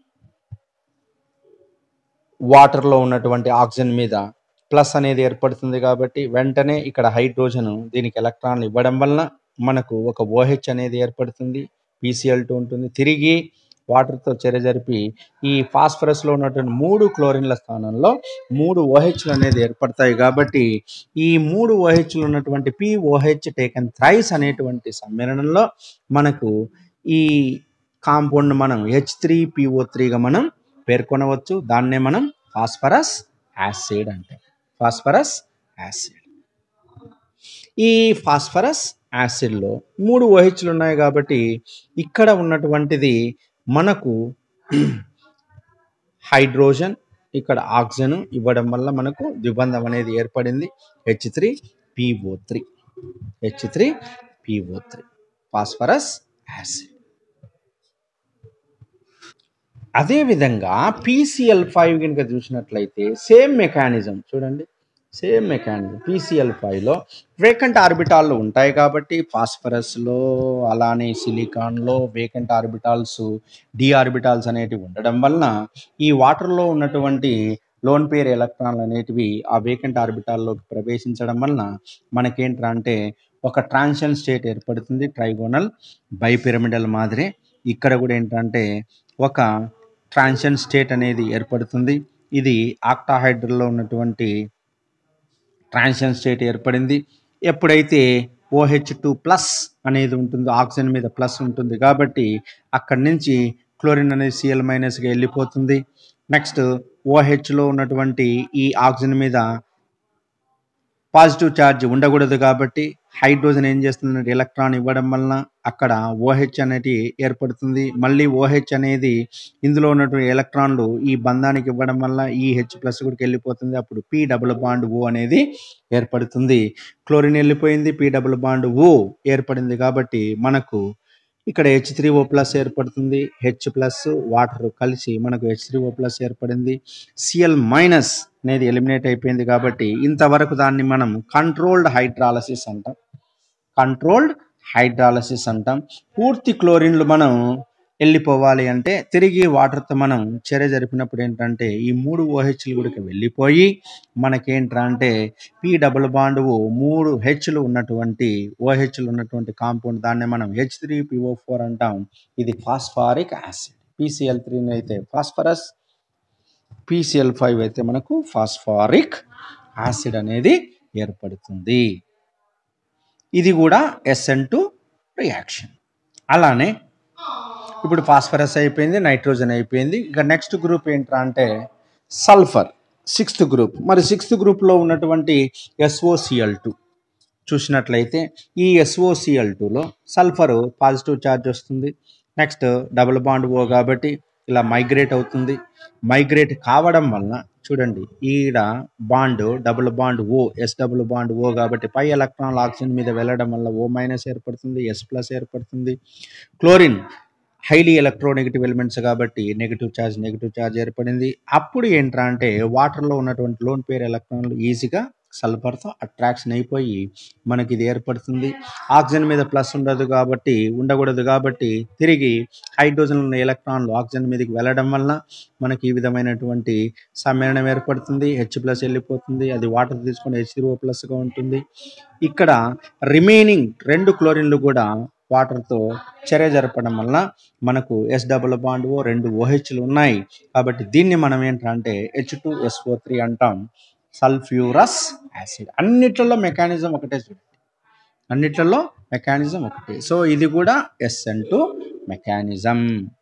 వాటర్లో ఉన్నటువంటి ఆక్సిజన్ మీద ప్లస్ అనేది ఏర్పడుతుంది కాబట్టి వెంటనే ఇక్కడ హైడ్రోజన్ దీనికి ఎలక్ట్రాన్లు ఇవ్వడం వలన మనకు ఒక ఓహెచ్ అనేది ఏర్పడుతుంది పీసీఎల్ టూ ఉంటుంది తిరిగి వాటర్తో చర్య జరిపి ఈ ఫాస్ఫరస్లో ఉన్నటువంటి మూడు క్లోరిన్ల స్థానంలో మూడు ఓహెచ్లు అనేది ఏర్పడతాయి కాబట్టి ఈ మూడు ఓహెచ్లు ఉన్నటువంటి పిఓహెచ్ టేకన్ థ్రైస్ అనేటువంటి సమ్మేళనంలో మనకు ఈ కాంపౌండ్ మనం హెచ్ త్రీ పిఓ త్రీగా మనం పేర్కొనవచ్చు దాన్నే మనం ఫాస్ఫరస్ యాసిడ్ అంటే ఫాస్ఫరస్ యాసిడ్ ఈ ఫాస్ఫరస్ యాసిడ్లో మూడు ఓహెచ్లు ఉన్నాయి కాబట్టి ఇక్కడ ఉన్నటువంటిది మనకు హైడ్రోజన్ ఇక్కడ ఆక్సిజన్ ఇవ్వడం వల్ల మనకు ద్విబంధం అనేది ఏర్పడింది H three PO three H three PO three phosphorus acid అదేవిధంగా పీసీఎల్ ఫైవ్ కనుక చూసినట్లయితే సేమ్ మెకానిజం చూడండి సేమ్ మెకానిజం పీసీఎల్ ఫైవ్లో వేకెంట్ ఆర్బిటాల్లో ఉంటాయి కాబట్టి ఫాస్ఫరస్లో అలానే సిలికాన్లో వేకెంట్ ఆర్బిటాల్స్ డి ఆర్బిటాల్స్ అనేటివి ఉండడం వలన ఈ వాటర్లో ఉన్నటువంటి లోన్ పేర్ ఎలక్ట్రాన్లు అనేటివి ఆ వేకెంట్ ఆర్బిటాల్లోకి ప్రవేశించడం వలన మనకేంట్రా అంటే ఒక ట్రాన్షన్ స్టేట్ ఏర్పడుతుంది ట్రైగోనల్ బైపిరమిడల్ మాదిరి ఇక్కడ కూడా ఏంటంటే ఒక ట్రాన్షన్ స్టేట్ అనేది ఏర్పడుతుంది ఇది ఆక్టాహైడ్రల్లో ఉన్నటువంటి ట్రాన్షన్ స్టేట్ ఏర్పడింది ఎప్పుడైతే ఓహెచ్ టూ ప్లస్ అనేది ఉంటుందో ఆక్సిజన్ మీద ప్లస్ ఉంటుంది కాబట్టి అక్కడి నుంచి క్లోరిన్ అనేది సిఎల్ మైనస్గా వెళ్ళిపోతుంది నెక్స్ట్ ఓహెచ్లో ఉన్నటువంటి ఈ ఆక్సిజన్ మీద పాజిటివ్ ఛార్జ్ ఉండకూడదు కాబట్టి హైడ్రోజన్ ఏం చేస్తుందంటే ఎలక్ట్రాన్ ఇవ్వడం వలన అక్కడ ఓహెచ్ అనేది ఏర్పడుతుంది మళ్ళీ ఓహెచ్ అనేది ఇందులో ఉన్నటువంటి ఎలక్ట్రాన్లు ఈ బంధానికి ఇవ్వడం వల్ల ఈ హెచ్ ప్లస్ కూడా వెళ్ళిపోతుంది అప్పుడు పి డబుల్ బాండ్ ఓ అనేది ఏర్పడుతుంది క్లోరిన్ వెళ్ళిపోయింది పి డబుల్ బాండ్ ఓ ఏర్పడింది కాబట్టి మనకు ఇక్కడ హెచ్ త్రీ ఓ ప్లస్ ఏర్పడుతుంది హెచ్ ప్లస్ వాటర్ కలిసి మనకు హెచ్ త్రీ ఓ ప్లస్ ఏర్పడింది సిఎల్ మైనస్ అనేది ఎలిమినేట్ అయిపోయింది కాబట్టి ఇంతవరకు దాన్ని మనం కంట్రోల్డ్ హైడ్రాలసిస్ అంటాం కంట్రోల్డ్ హైడ్రాలసిస్ అంటాం పూర్తి క్లోరిన్లు మనం వెళ్ళిపోవాలి అంటే తిరిగి వాటర్తో మనం చర్య జరిపినప్పుడు ఏంటంటే ఈ మూడు ఓహెచ్లు కూడా వెళ్ళిపోయి మనకేంట్రా అంటే పి డబుల్ బాండ్ మూడు హెచ్లు ఉన్నటువంటి ఓహెచ్లు ఉన్నటువంటి కాంపౌండ్ దాన్ని మనం హెచ్ త్రీ పిఓ ఫోర్ అంటాం ఇది ఫాస్ఫారిక్ యాసిడ్ పీసీఎల్ త్రీ అయితే ఫాస్ఫరస్ పీసీఎల్ ఫైవ్ అయితే మనకు ఫాస్ఫారిక్ యాసిడ్ అనేది ఏర్పడుతుంది ఇది కూడా ఎస్ఎన్ టు రియాక్షన్ అలానే ఇప్పుడు ఫాస్ఫరస్ అయిపోయింది నైట్రోజన్ అయిపోయింది ఇక నెక్స్ట్ గ్రూప్ ఏంట్రా అంటే సల్ఫర్ సిక్స్త్ గ్రూప్ మరి సిక్స్త్ గ్రూప్లో ఉన్నటువంటి ఎస్ఓసిఎల్ టూ చూసినట్లయితే ఈ ఎస్ఓసిఎల్ టూలో సల్ఫర్ పాజిటివ్ ఛార్జ్ వస్తుంది నెక్స్ట్ డబుల్ బాండ్ ఓ కాబట్టి ఇలా మైగ్రేట్ అవుతుంది మైగ్రేట్ కావడం వలన చూడండి ఈడ bond double bond O S double bond O కాబట్టి పై ఎలక్ట్రాన్లు ఆక్సిజన్ మీద వెళ్ళడం వల్ల ఓ మైనస్ ఏర్పడుతుంది ఎస్ ప్లస్ ఏర్పడుతుంది క్లోరిన్ హైలీ ఎలక్ట్రోనెగటివ్ ఎలిమెంట్స్ కాబట్టి నెగిటివ్ ఛార్జ్ నెగిటివ్ ఛార్జ్ ఏర్పడింది అప్పుడు ఏంట్రా అంటే వాటర్లో ఉన్నటువంటి లోన్ పేర్ ఎలక్ట్రాన్లు ఈజీగా సల్ఫర్తో అట్రాక్షన్ అయిపోయి మనకి ఇది ఏర్పడుతుంది ఆక్సిజన్ మీద ప్లస్ ఉండదు కాబట్టి ఉండకూడదు కాబట్టి తిరిగి హైడ్రోజన్ ఉన్న ఎలక్ట్రాన్లు ఆక్సిజన్ మీదకి వెళ్ళడం వలన మనకి ఈ విధమైనటువంటి సమ్మేళనం ఏర్పడుతుంది హెచ్ ప్లస్ వెళ్ళిపోతుంది అది వాటర్ తీసుకొని హెచ్ త్రీ ప్లస్గా ఉంటుంది ఇక్కడ రిమైనింగ్ రెండు క్లోరిన్లు కూడా వాటర్తో చర్య జరపడం వలన మనకు ఎస్ డబుల్ బాండ్ ఓ రెండు ఓహెచ్లు ఉన్నాయి కాబట్టి దీన్ని మనం ఏంటంటే హెచ్ టూ ఎస్ఓ త్రీ అంటాం సల్ఫ్యూరస్ యాసిడ్ అన్నిట్లలో మెకానిజం ఒకటే చూడండి అన్నిట్లలో మెకానిజం ఒకటే సో ఇది కూడా ఎస్ఎన్ టు మెకానిజం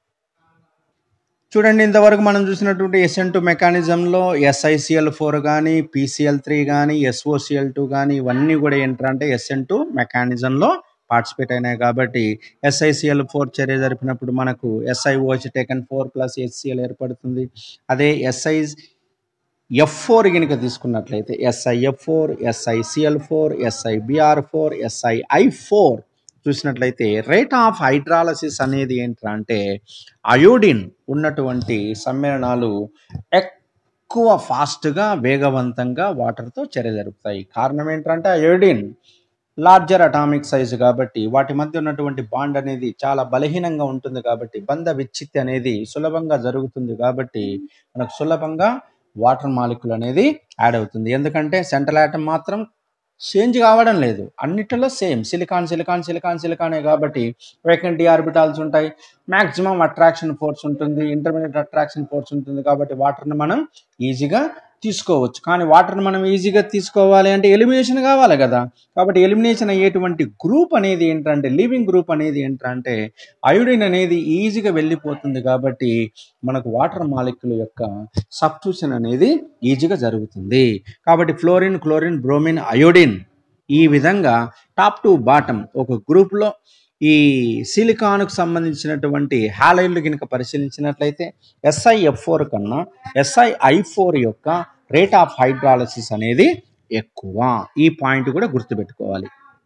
చూడండి ఇంతవరకు మనం చూసినటువంటి ఎస్ఎన్ టూ మెకానిజంలో ఎస్ఐసిఎల్ ఫోర్ కానీ పీసీఎల్ త్రీ కానీ ఎస్ఓసిఎల్ టూ కానీ ఇవన్నీ కూడా ఏంటంటే ఎస్ఎన్ టూ మెకానిజంలో పార్టిసిపేట్ అయినాయి కాబట్టి ఎస్ఐసిఎల్ ఫోర్ చర్య జరిపినప్పుడు మనకు SIOH taken four plus HCL ఏర్పడుతుంది అదే ఎస్ఐ ఎఫ్ ఫోర్ కనుక తీసుకున్నట్లయితే SIF four SICL four SIBR four SII four చూసినట్లయితే రేట్ ఆఫ్ హైడ్రాలసిస్ అనేది ఏంట్రా అంటే అయోడిన్ ఉన్నటువంటి సమ్మేళనాలు ఎక్కువ ఫాస్ట్గా వేగవంతంగా వాటర్తో చర్య జరుపుతాయి కారణం ఏంటంటే అయోడిన్ లార్జర్ అటామిక్ సైజు కాబట్టి వాటి మధ్య ఉన్నటువంటి బాండ్ అనేది చాలా బలహీనంగా ఉంటుంది కాబట్టి బంధ విచ్ఛిత్తి అనేది సులభంగా జరుగుతుంది కాబట్టి మనకు సులభంగా వాటర్ మాలిక్యుల్ అనేది యాడ్ అవుతుంది ఎందుకంటే సెంట్రల్ ఆటం మాత్రం చేంజ్ కావడం లేదు అన్నిటిలో సేమ్ సిలికాన్ సిలికాన్ సిలికాన్ సిలికానే కాబట్టి వేకెంట్ ఆర్బిటాల్స్ ఉంటాయి మ్యాక్సిమం అట్రాక్షన్ ఫోర్స్ ఉంటుంది ఇంటర్మీడియట్ అట్రాక్షన్ ఫోర్స్ ఉంటుంది కాబట్టి వాటర్ని మనం ఈజీగా తీసుకోవచ్చు కానీ వాటర్ని మనం ఈజీగా తీసుకోవాలి అంటే ఎలిమినేషన్ కావాలి కదా కాబట్టి ఎలిమినేషన్ అయ్యేటువంటి గ్రూప్ అనేది ఏంటంటే లివింగ్ గ్రూప్ అనేది ఏంటంటే అయోడిన్ అనేది ఈజీగా వెళ్ళిపోతుంది కాబట్టి మనకు వాటర్ మాలిక్యుల్ యొక్క సబ్స్టిట్యూషన్ అనేది ఈజీగా జరుగుతుంది కాబట్టి ఫ్లోరిన్ క్లోరిన్ బ్రోమిన్ అయోడిన్ ఈ విధంగా టాప్ టు బాటమ్ ఒక గ్రూప్లో ఈ సిలికాన్కు సంబంధించినటువంటి హాలైడ్లు కనుక పరిశీలించినట్లయితే ఎస్ఐఎఫ్ ఫోర్ కన్నా ఎస్ఐఐ ఫోర్ యొక్క రేట్ ఆఫ్ హైడ్రాలసిస్ అనేది ఎక్కువ ఈ పాయింట్ కూడా గుర్తుపెట్టుకోవాలి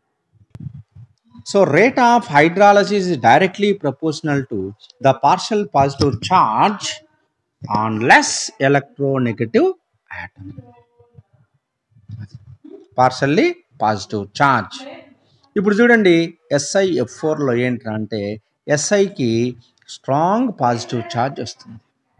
so rate of hydrolysis is directly proportional to the partial positive charge on less electronegative atom partially positive charge ఇప్పుడు చూడండి ఎస్ఐ ఎఫ్ ఫోర్లో ఏంటి అంటే ఎస్ఐకి స్ట్రాంగ్ పాజిటివ్ ఛార్జ్ వస్తుంది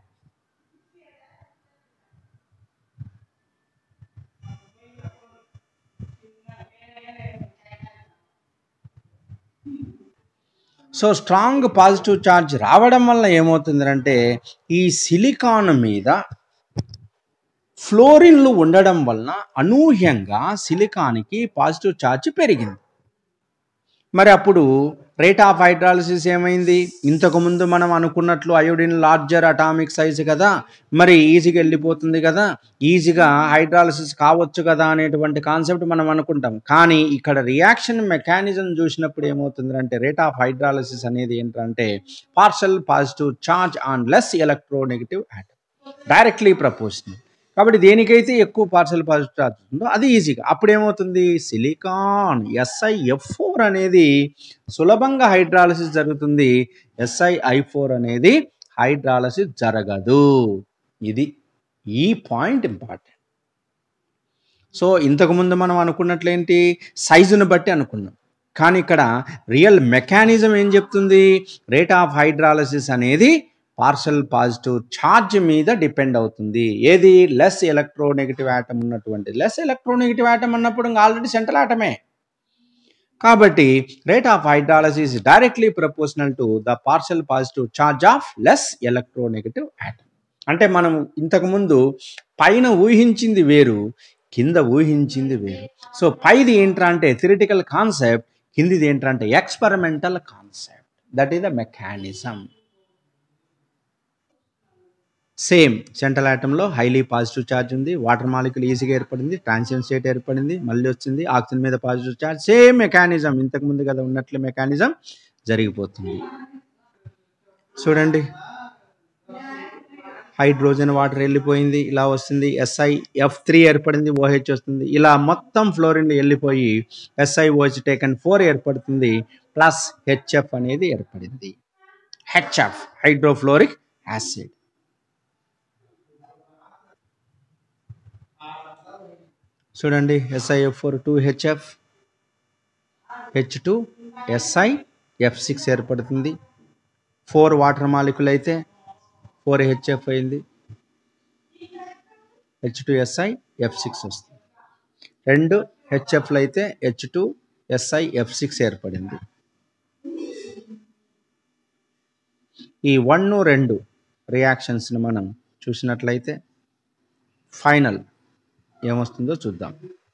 సో స్ట్రాంగ్ పాజిటివ్ ఛార్జ్ రావడం వల్ల ఏమవుతుందంటే ఈ సిలికాన్ మీద ఫ్లోరిన్లు ఉండడం వలన అనూహ్యంగా సిలికాన్కి పాజిటివ్ ఛార్జ్ పెరిగింది మరి అప్పుడు రేట్ ఆఫ్ హైడ్రాలసిస్ ఏమైంది ఇంతకుముందు మనం అనుకున్నట్లు అయోడిన్ లార్జర్ అటామిక్ సైజ్ కదా మరి ఈజీగా వెళ్ళిపోతుంది కదా ఈజీగా హైడ్రాలసిస్ కావచ్చు కదా అనేటువంటి కాన్సెప్ట్ మనం అనుకుంటాం కానీ ఇక్కడ రియాక్షన్ మెకానిజం చూసినప్పుడు ఏమవుతుంది అంటే రేట్ ఆఫ్ హైడ్రాలసిస్ అనేది ఏంటంటే partial positive charge on less electronegative atom directly proportional కాబట్టి దేనికైతే ఎక్కువ పార్సల్ పాజిటివ్ చార్జ్ ఉందో అది ఈజీగా అప్పుడు ఏమవుతుంది సిలికాన్ ఎస్ఐఎఫ్ ఫోర్ అనేది సులభంగా హైడ్రాలసిస్ జరుగుతుంది ఎస్ఐఐ ఫోర్ అనేది హైడ్రాలసిస్ జరగదు ఇది ఈ పాయింట్ ఇంపార్టెంట్ సో ఇంతకుముందు మనం అనుకున్నట్లేంటి సైజును బట్టి అనుకున్నాం కానీ ఇక్కడ రియల్ మెకానిజం ఏం చెప్తుంది రేట్ ఆఫ్ హైడ్రాలసిస్ అనేది పార్షల్ పాజిటివ్ ఛార్జ్ మీద డిపెండ్ అవుతుంది ఏది లెస్ ఎలక్ట్రోనెగటివ్ ఆటమ్ ఉన్నటువంటి లెస్ ఎలక్ట్రోనెగటివ్ ఆటమ్ అన్నప్పుడు ఇంకా ఆల్రెడీ సెంట్రల్ ఆటమే కాబట్టి rate of hydrolysis directly proportional to the partial positive charge of less electronegative atom అంటే మనం ఇంతకుముందు పైన ఊహించింది వేరు కింద ఊహించింది వేరు సో పైది ఏంట్రా అంటే థిరిటికల్ కాన్సెప్ట్ కిందిది ఏంట్రా అంటే experimental concept that is the mechanism same central ఆటంలో హైలీ పాజిటివ్ ఛార్జ్ ఉంది వాటర్ మాలిక్యూల్ ఈజీగా ఏర్పడింది ట్రాన్సియన్ స్టేట్ ఏర్పడింది మళ్ళీ వచ్చింది ఆక్సిజన్ మీద పాజిటివ్ ఛార్జ్ సేమ్ మెకానిజం ఇంతకు ముందు కదా ఉన్నట్లు మెకానిజం జరిగిపోతుంది చూడండి హైడ్రోజన్ వాటర్ వెళ్ళిపోయింది ఇలా వస్తుంది ఎస్ఐ ఎఫ్ త్రీ ఏర్పడింది ఓహెచ్ వస్తుంది ఇలా మొత్తం ఫ్లోరిన్ వెళ్ళిపోయి ఎస్ఐ ఓహెచ్ టేకన్ ఫోర్ ఏర్పడుతుంది ప్లస్ హెచ్ఎఫ్ అనేది ఏర్పడింది హెచ్ఎఫ్ హైడ్రోఫ్లోరిక్ యాసిడ్ చూడండి SIF four two HF H two SI F six ఏర్పడుతుంది ఫోర్ వాటర్ మాలిక్యూల్ అయితే ఫోర్ హెచ్ఎఫ్ అయింది H two SI F six వస్తుంది రెండు హెచ్ఎఫ్లు అయితే H two SI F six ఏర్పడింది ఈ వన్ రెండు రియాక్షన్స్ని మనం చూసినట్లయితే ఫైనల్ ఏమొస్తుందో చూద్దాం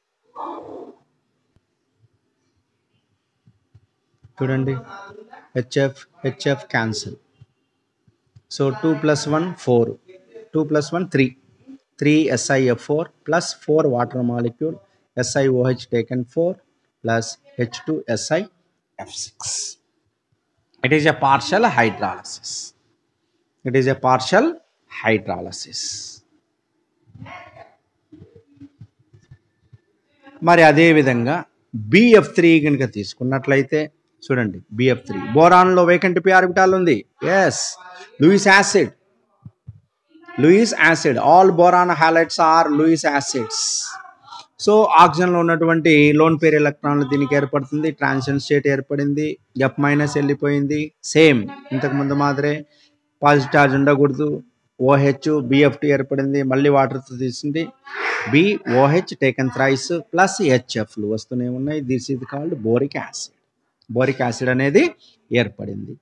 చూడండి HF HF cancel so two plus one four two plus one three three SIF four plus four water molecule SIOH taken four plus H two SI F six it is a partial hydrolysis it is a partial hydrolysis మరి అదే విధంగా BF three కనుక తీసుకున్నట్లయితే చూడండి BF three బోరాన్లో vacant P orbital ఉంది yes Lewis acid Lewis acid all boron halides are Lewis acids so ఆక్సిజన్లో ఉన్నటువంటి lone pair ఎలక్ట్రాన్లు దీనికి ఏర్పడుతుంది ట్రాన్షన్ స్టేట్ ఏర్పడింది ఎఫ్ మైనస్ వెళ్ళిపోయింది సేమ్ ఇంతకు ముందు మాదిరే పాజిటివ్ ఛార్జ్ ఉండకూడదు ఓహెచ్ బిఎఫ్టి ఏర్పడింది మళ్ళీ వాటర్తో తీసింది B OH taken thrice plus హెచ్ఎఫ్లు వస్తూనే ఉన్నాయి దిస్ ఇది called boric acid boric acid అనేది ఏర్పడింది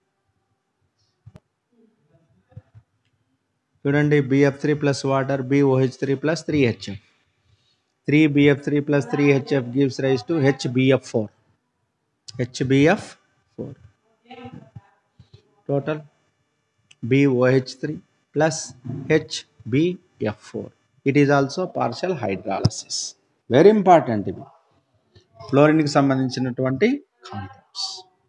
చూడండి BF three plus water BOH three plus three HF three BF three plus three HF gives rise to HBF four HBF four total BOH three plus హెచ్బిఎఫ్ four it is also partial hydrolysis very important ఇవి ఫ్లోరిన్కి సంబంధించినటువంటి concepts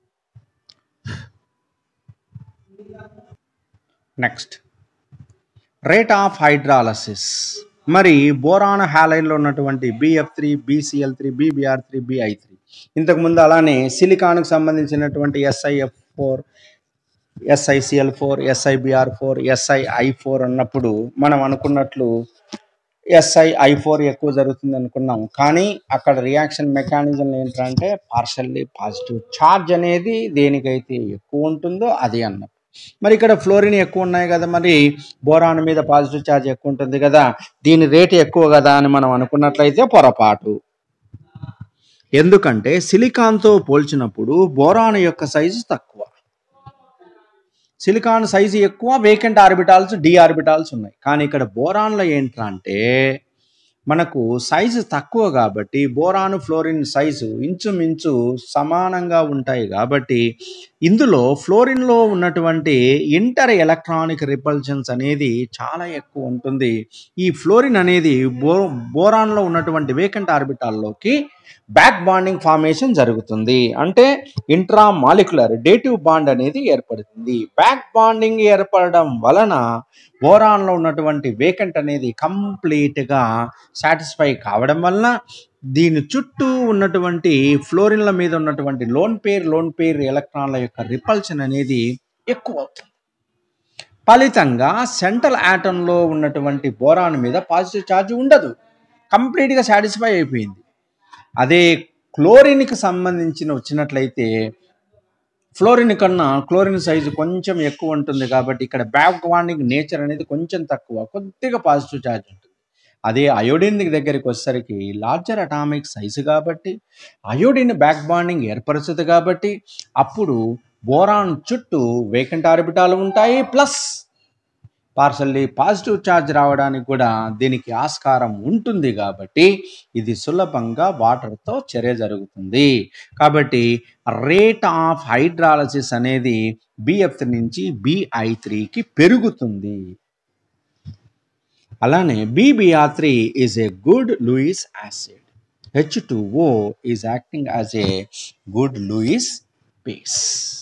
next rate of hydrolysis మరి boron హ్యాలైన్లో ఉన్నటువంటి BF three BCL three BBR three BI three ఇంతకుముందు అలానే సిలికాన్కు సంబంధించినటువంటి SIF four SICL four SIBR four SII four అన్నప్పుడు మనం అనుకున్నట్లు ఎస్ఐ ఐ ఫోర్ ఎక్కువ జరుగుతుంది అనుకున్నాం కానీ అక్కడ రియాక్షన్ మెకానిజం ఏంటంటే పార్షల్లీ పాజిటివ్ ఛార్జ్ అనేది దేనికైతే ఎక్కువ ఉంటుందో అది అన్నట్టు మరి ఇక్కడ ఫ్లోరిన్ ఎక్కువ ఉన్నాయి కదా మరి బోరాన్ మీద పాజిటివ్ ఛార్జ్ ఎక్కువ ఉంటుంది కదా దీని రేటు ఎక్కువ కదా అని మనం అనుకున్నట్లయితే పొరపాటు ఎందుకంటే సిలికాన్తో పోల్చినప్పుడు బోరాన్ యొక్క సైజు తక్కువ సిలికాన్ సైజు ఎక్కువ వేకెంట్ ఆర్బిటాల్స్ డి ఆర్బిటాల్స్ ఉన్నాయి కానీ ఇక్కడ బోరాన్లో ఏంట్రా అంటే మనకు సైజు తక్కువ కాబట్టి బోరాను ఫ్లోరిన్ సైజు ఇంచుమించు సమానంగా ఉంటాయి కాబట్టి ఇందులో ఫ్లోరిన్లో ఉన్నటువంటి ఇంటర్ ఎలక్ట్రానిక్ రిపల్షన్స్ అనేది చాలా ఎక్కువ ఉంటుంది ఈ ఫ్లోరిన్ అనేది బో బోరాన్లో ఉన్నటువంటి వేకెంట్ ఆర్బిటాల్లోకి బ్యాక్ బాండింగ్ ఫార్మేషన్ జరుగుతుంది అంటే ఇంట్రా మాలిక్యులర్ డేటివ్ బాండ్ అనేది ఏర్పడుతుంది బ్యాక్ బాండింగ్ ఏర్పడడం వలన బోరాన్లో ఉన్నటువంటి వేకెంట్ అనేది కంప్లీట్గా సాటిస్ఫై కావడం వలన దీని చుట్టూ ఉన్నటువంటి ఫ్లోరిన్ల మీద ఉన్నటువంటి లోన్ పేర్ లోన్ పేర్ ఎలక్ట్రాన్ల యొక్క రిపల్షన్ అనేది ఎక్కువ అవుతుంది ఫలితంగా సెంట్రల్ ఆటంలో ఉన్నటువంటి బోరాన్ మీద పాజిటివ్ ఛార్జ్ ఉండదు కంప్లీట్గా సాటిస్ఫై అయిపోయింది అదే క్లోరిన్కి సంబంధించిన వచ్చినట్లయితే ఫ్లోరిన్ కన్నా క్లోరిన్ సైజు కొంచెం ఎక్కువ ఉంటుంది కాబట్టి ఇక్కడ బ్యాక్ బాండింగ్ నేచర్ అనేది కొంచెం తక్కువ కొద్దిగా పాజిటివ్ ఛార్జ్ ఉంటుంది అదే అయోడిన్ దగ్గరికి వచ్చేసరికి లార్జర్ అటామిక్ సైజు కాబట్టి అయోడిన్ బ్యాక్ బాండింగ్ ఏర్పరుస్తుంది కాబట్టి అప్పుడు బోరాన్ చుట్టూ వేకెంట్ ఆర్బిటాలు ఉంటాయి ప్లస్ పార్సల్లీ పాజిటివ్ ఛార్జ్ రావడానికి కూడా దీనికి ఆస్కారం ఉంటుంది కాబట్టి ఇది సులభంగా వాటర్తో చర్య జరుగుతుంది కాబట్టి రేట్ ఆఫ్ హైడ్రాలసిస్ అనేది బిఎఫ్ నుంచి బిఐ త్రీకి పెరుగుతుంది అలానే BBR three is a good Lewis acid H two O is acting as a good Lewis base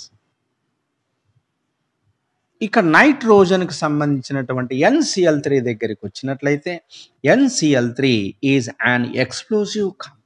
ఇక నైట్రోజన్కి సంబంధించినటువంటి ఎన్సిఎల్ త్రీ దగ్గరికి వచ్చినట్లయితే NCL three is an explosive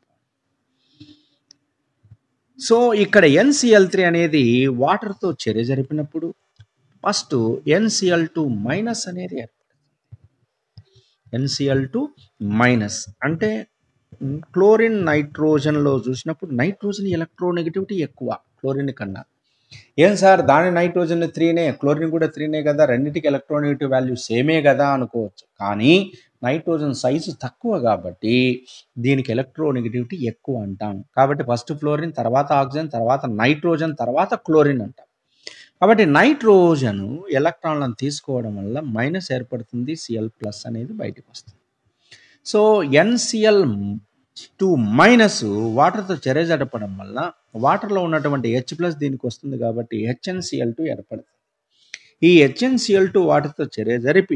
so ఇక్కడ ఎన్సిఎల్ త్రీ అనేది వాటర్తో చర్య జరిపినప్పుడు ఫస్ట్ ఎన్సిఎల్ టూ మైనస్ అనేది ఏర్పడుతుంది ఎన్సిఎల్ టూ మైనస్ అంటే క్లోరిన్ నైట్రోజన్లో చూసినప్పుడు నైట్రోజన్ ఎలక్ట్రోనెగటివిటీ ఎక్కువ క్లోరిన్ కన్నా ఏం సార్ దాని నైట్రోజన్ త్రీనే క్లోరిన్ కూడా త్రీనే కదా రెండింటికి ఎలక్ట్రోనెగటివ్ వాల్యూ సేమే కదా అనుకోవచ్చు కానీ నైట్రోజన్ సైజు తక్కువ కాబట్టి దీనికి ఎలక్ట్రోనెగటివిటీ ఎక్కువ అంటాం కాబట్టి ఫస్ట్ ఫ్లోరిన్ తర్వాత ఆక్సిజన్ తర్వాత నైట్రోజన్ తర్వాత క్లోరిన్ అంటాం కాబట్టి నైట్రోజన్ ఎలక్ట్రాన్లను తీసుకోవడం వల్ల మైనస్ ఏర్పడుతుంది సిఎల్ ప్లస్ అనేది బయటకు వస్తుంది సో ఎన్సిఎల్ టూ మైనస్ వాటర్తో చర్య జరపడం వల్ల వాటర్లో ఉన్నటువంటి హెచ్ ప్లస్ దీనికి వస్తుంది కాబట్టి హెచ్ఎన్సిఎల్ టూ ఏర్పడుతుంది ఈ హెచ్ఎన్సిఎల్ టూ వాటర్తో చర్య జరిపి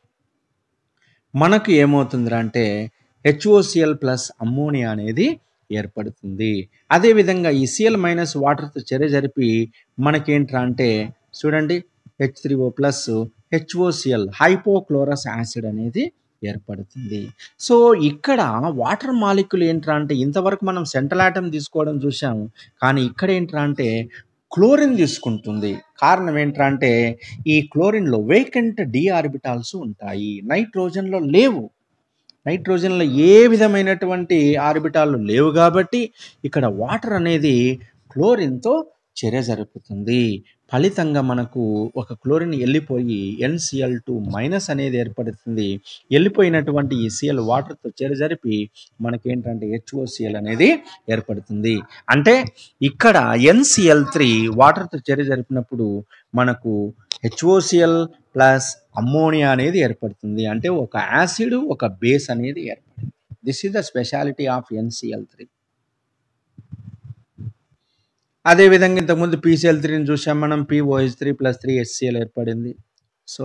మనకు ఏమవుతుందిరా అంటే హెచ్ఓసిఎల్ ప్లస్ అమ్మోనియా అనేది ఏర్పడుతుంది అదేవిధంగా ఈ సిఎల్ మైనస్ వాటర్తో చర్య జరిపి మనకేంట్రా అంటే చూడండి H three O plus HOCL hypochlorous acid అనేది ఏర్పడుతుంది సో ఇక్కడ వాటర్ మాలిక్యుల్ ఏంట్రా అంటే ఇంతవరకు మనం సెంట్రల్ ఆటం తీసుకోవడం చూసాము కానీ ఇక్కడ ఏంట్రా అంటే క్లోరిన్ తీసుకుంటుంది కారణం ఏంట్రా అంటే ఈ క్లోరిన్లో వేకెంట్ డి ఆర్బిటాల్స్ ఉంటాయి నైట్రోజన్లో లేవు నైట్రోజన్లో ఏ విధమైనటువంటి ఆర్బిటాలు లేవు కాబట్టి ఇక్కడ వాటర్ అనేది క్లోరిన్తో చర్య జరుపుతుంది ఫలితంగా మనకు ఒక క్లోరిన్ వెళ్ళిపోయి ఎన్సిఎల్ టూ మైనస్ అనేది ఏర్పడుతుంది వెళ్ళిపోయినటువంటి ఈ సిఎల్ వాటర్తో చర్య జరిపి మనకేంటంటే హెచ్ఓసిఎల్ అనేది ఏర్పడుతుంది అంటే ఇక్కడ ఎన్సిఎల్ త్రీ వాటర్తో చర్య జరిపినప్పుడు మనకు హెచ్ఓసిఎల్ ప్లస్ అమ్మోనియా అనేది ఏర్పడుతుంది అంటే ఒక యాసిడ్ ఒక బేస్ అనేది ఏర్పడింది this is the speciality of NCL three అదేవిధంగా ఇంతకుముందు పీసీఎల్ త్రీని చూసాం మనం POH three plus three SCL ఏర్పడింది సో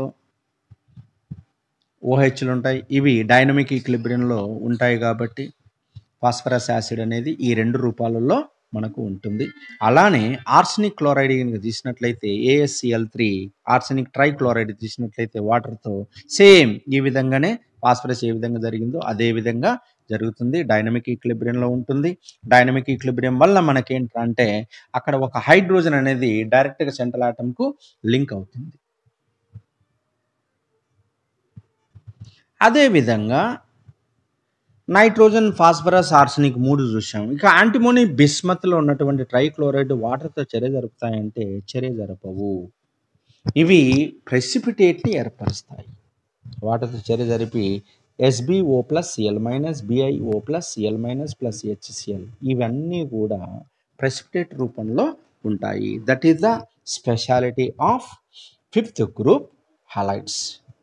ఓహెచ్లు ఉంటాయి ఇవి డైనమిక్ ఈక్లిబ్రియంలో ఉంటాయి కాబట్టి ఫాస్ఫరస్ యాసిడ్ అనేది ఈ రెండు రూపాలలో మనకు ఉంటుంది అలానే ఆర్సనిక్ క్లోరైడ్ కనుక తీసినట్లయితే ASCL three arsenic trichloride తీసినట్లయితే వాటర్తో సేమ్ ఈ విధంగానే ఫాస్ఫరస్ ఏ విధంగా జరిగిందో అదే విధంగా జరుగుతుంది డైనమిక్ ఈక్లిబ్రియంలో ఉంటుంది డైనమిక్ ఈక్లిబ్రియం వల్ల మనకేంటి అంటే అక్కడ ఒక హైడ్రోజన్ అనేది డైరెక్ట్గా సెంట్రల్ ఆటంకు లింక్ అవుతుంది అదేవిధంగా నైట్రోజన్ ఫాస్ఫరస్ ఆర్సనిక్ మూడు చూసాం ఇక యాంటిమోనీ బిస్మత్లో ఉన్నటువంటి ట్రైక్లోరైడ్ వాటర్తో చర్య జరుపుతాయంటే చర్య జరపవు ఇవి ప్రెసిపిటేట్ని ఏర్పరుస్తాయి వాటర్తో చర్య జరిపి SBO plus CL minus BIO plus CL minus plus HCL ఇవన్నీ కూడా ప్రెసిపిటేట్ రూపంలో ఉంటాయి that is the speciality of fifth group halides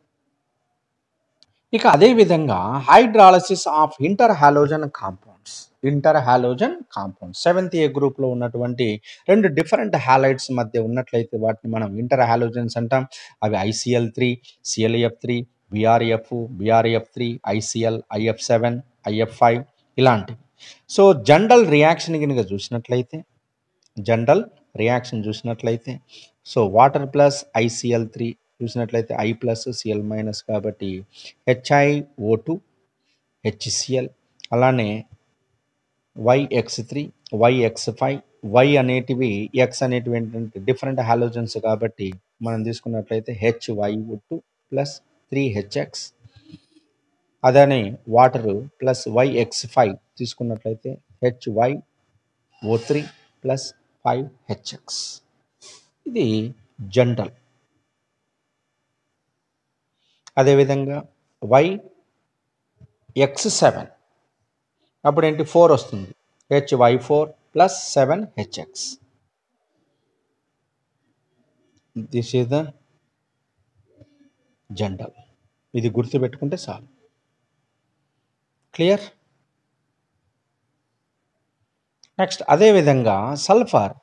ఇక అదేవిధంగా hydrolysis of inter halogen compounds inter halogen compounds seventh A గ్రూప్లో ఉన్నటువంటి రెండు డిఫరెంట్ హాలైట్స్ మధ్య ఉన్నట్లయితే వాటిని మనం ఇంటర్ హాలోజన్స్ అంటాం అవి ICL three CLF three BRF BRF three ICL IF seven IF five ఇలాంటివి సో జనరల్ రియాక్షన్ కనుక చూసినట్లయితే జనరల్ రియాక్షన్ చూసినట్లయితే so water plus ICL three చూసినట్లయితే ఐ ప్లస్ సిఎల్ మైనస్ కాబట్టి హెచ్ఐ ఓ టూ హెచ్సిఎల్ అలానే YX three YX five Y అనేటివి X అనేటివి ఏంటంటే డిఫరెంట్ హాలోజన్స్ కాబట్టి మనం తీసుకున్నట్లయితే H Y O two plus three HX అదనే వాటర్ ప్లస్ వైఎక్స్ ఫైవ్ తీసుకున్నట్లయితే హెచ్ వై ఓ త్రీ ప్లస్ ఫైవ్ హెచ్ఎక్స్ ఇది జనరల్ అదేవిధంగా వై ఎక్స్ సెవెన్ అప్పుడు ఏంటి ఫోర్ వస్తుంది H Y four plus seven HX this is the general ఇది గుర్తుపెట్టుకుంటే చాలు క్లియర్ నెక్స్ట్ అదేవిధంగా సల్ఫర్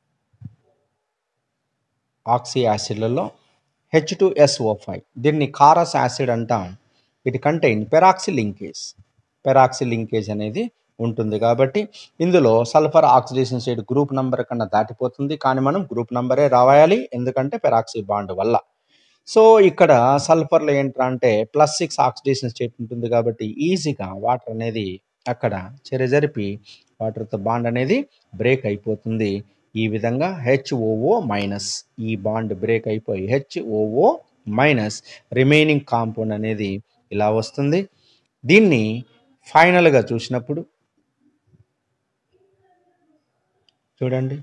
ఆక్సీ యాసిడ్లలో హెచ్ టు ఎస్ఓ ఫైవ్ దీన్ని కారస్ యాసిడ్ అంటాం it contain peroxy linkage peroxy linkage అనేది ఉంటుంది కాబట్టి ఇందులో sulphur oxidation state group number కన్నా దాటిపోతుంది కానీ మనం గ్రూప్ నంబరే రాయాలి ఎందుకంటే పెరాక్సి బాండ్ వల్ల సో ఇక్కడ సల్ఫర్లో ఏంట్రా అంటే ప్లస్ సిక్స్ ఆక్సిడేషన్ స్టేట్ ఉంటుంది కాబట్టి ఈజీగా వాటర్ అనేది అక్కడ చెరజరిపి వాటర్తో బాండ్ అనేది బ్రేక్ అయిపోతుంది ఈ విధంగా హెచ్ఓఓ మైనస్ ఈ బాండ్ బ్రేక్ అయిపోయి హెచ్ఓఓ మైనస్ రిమైనింగ్ కాంపౌండ్ అనేది ఇలా వస్తుంది దీన్ని ఫైనల్గా చూసినప్పుడు చూడండి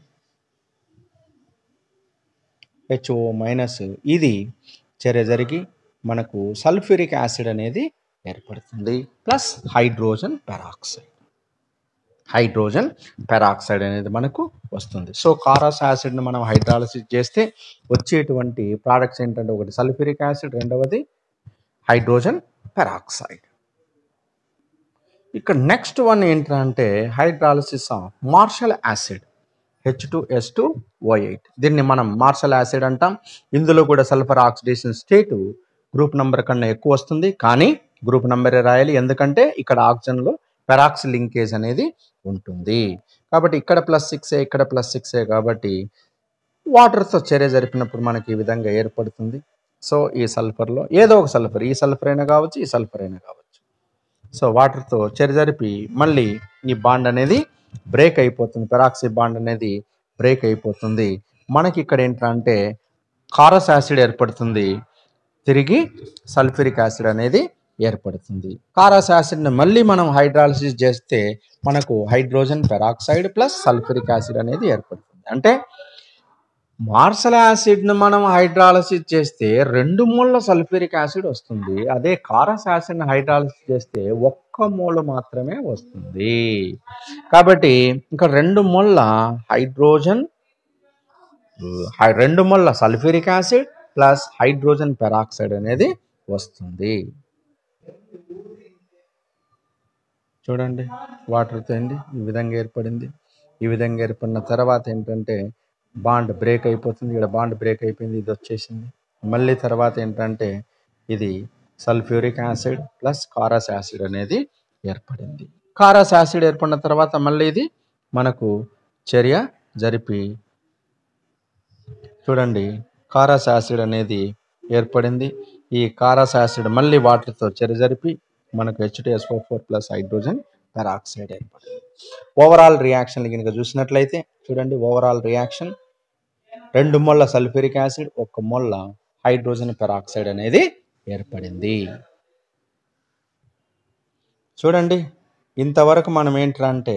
హెచ్ఓ మైనస్ ఇది చర్య జరిగి మనకు సల్ఫ్యూరిక్ యాసిడ్ అనేది ఏర్పడుతుంది plus hydrogen peroxide hydrogen peroxide అనేది మనకు వస్తుంది సో కారస్ యాసిడ్ని మనం హైడ్రాలసిస్ చేస్తే వచ్చేటువంటి ప్రోడక్ట్స్ ఏంటంటే ఒకటి సల్ఫ్యూరిక్ యాసిడ్ రెండవది హైడ్రోజన్ పెరాక్సైడ్ ఇక్కడ నెక్స్ట్ వన్ ఏంటంటే hydrolysis of Marshall acid H two S two O eight దీన్ని మనం మార్షల్ యాసిడ్ అంటాం ఇందులో కూడా sulphur oxidation state group number కన్నా ఎక్కువ వస్తుంది కానీ గ్రూప్ నెంబరే రాయాలి ఎందుకంటే ఇక్కడ ఆక్సిజన్లో పెరాక్స్ లింకేజ్ అనేది ఉంటుంది కాబట్టి ఇక్కడ ప్లస్ సిక్సే ఇక్కడ ప్లస్ సిక్సే కాబట్టి వాటర్తో చర్య జరిపినప్పుడు మనకి ఈ విధంగా ఏర్పడుతుంది సో ఈ సల్ఫర్లో ఏదో ఒక సల్ఫర్ ఈ సల్ఫర్ అయినా కావచ్చు ఈ సల్ఫర్ అయినా కావచ్చు సో వాటర్తో చర్య జరిపి మళ్ళీ ఈ బాండ్ అనేది బ్రేక్ అయిపోతుంది పెరాక్సీ బాండ్ అనేది బ్రేక్ అయిపోతుంది మనకి ఇక్కడ ఏంటంటే కారస్ యాసిడ్ ఏర్పడుతుంది తిరిగి సల్ఫ్యూరిక్ యాసిడ్ అనేది ఏర్పడుతుంది కారస్ యాసిడ్ని మళ్ళీ మనం హైడ్రాలసిస్ చేస్తే మనకు hydrogen peroxide plus sulphuric acid అనేది ఏర్పడుతుంది అంటే మార్సల్ యాసిడ్ను మనం హైడ్రాలసిస్ చేస్తే రెండు మూల సల్ఫ్యూరిక్ యాసిడ్ వస్తుంది అదే కారస్ యాసిడ్ని హైడ్రాలసిస్ చేస్తే ఒక్క మూల మాత్రమే వస్తుంది కాబట్టి ఇంకా రెండు మూల హైడ్రోజన్ హై- రెండు మూల sulphuric acid plus hydrogen peroxide అనేది వస్తుంది చూడండి వాటర్తో అండి ఈ విధంగా ఏర్పడింది ఈ విధంగా ఏర్పడిన తర్వాత ఏంటంటే బాండ్ బ్రేక్ అయిపోతుంది ఇక్కడ బాండ్ బ్రేక్ అయిపోయింది ఇది వచ్చేసింది మళ్ళీ తర్వాత ఏంటంటే ఇది sulphuric acid plus Caro's acid అనేది ఏర్పడింది కారస్ యాసిడ్ ఏర్పడిన తర్వాత మళ్ళీ ఇది మనకు చర్య జరిపి చూడండి కారస్ యాసిడ్ అనేది ఏర్పడింది ఈ కారస్ యాసిడ్ మళ్ళీ వాటర్తో చర్య జరిపి మనకు H SO four plus hydrogen peroxide ఏర్పడింది ఓవరాల్ రియాక్షన్ కనుక చూసినట్లయితే చూడండి ఓవరాల్ రియాక్షన్ రెండు మొల్ల సల్ఫ్యూరిక్ యాసిడ్ ఒక మొల్ల హైడ్రోజన్ పెరాక్సైడ్ అనేది ఏర్పడింది చూడండి ఇంతవరకు మనం ఏంటంటే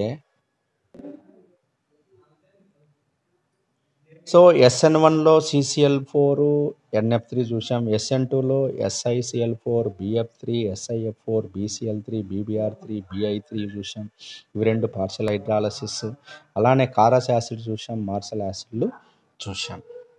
సో ఎస్ఎన్ వన్లో సిసిఎల్ ఫోర్ ఎన్ఎఫ్ త్రీ చూసాం ఎస్ఎన్ టూలో SICL four BF three SIF four BCL three BBR three BI three చూసాం ఇవి రెండు పార్షల్ హైడ్రాలసిస్ అలానే కారస్ యాసిడ్ చూసాం మార్షల్ యాసిడ్లు చూసాం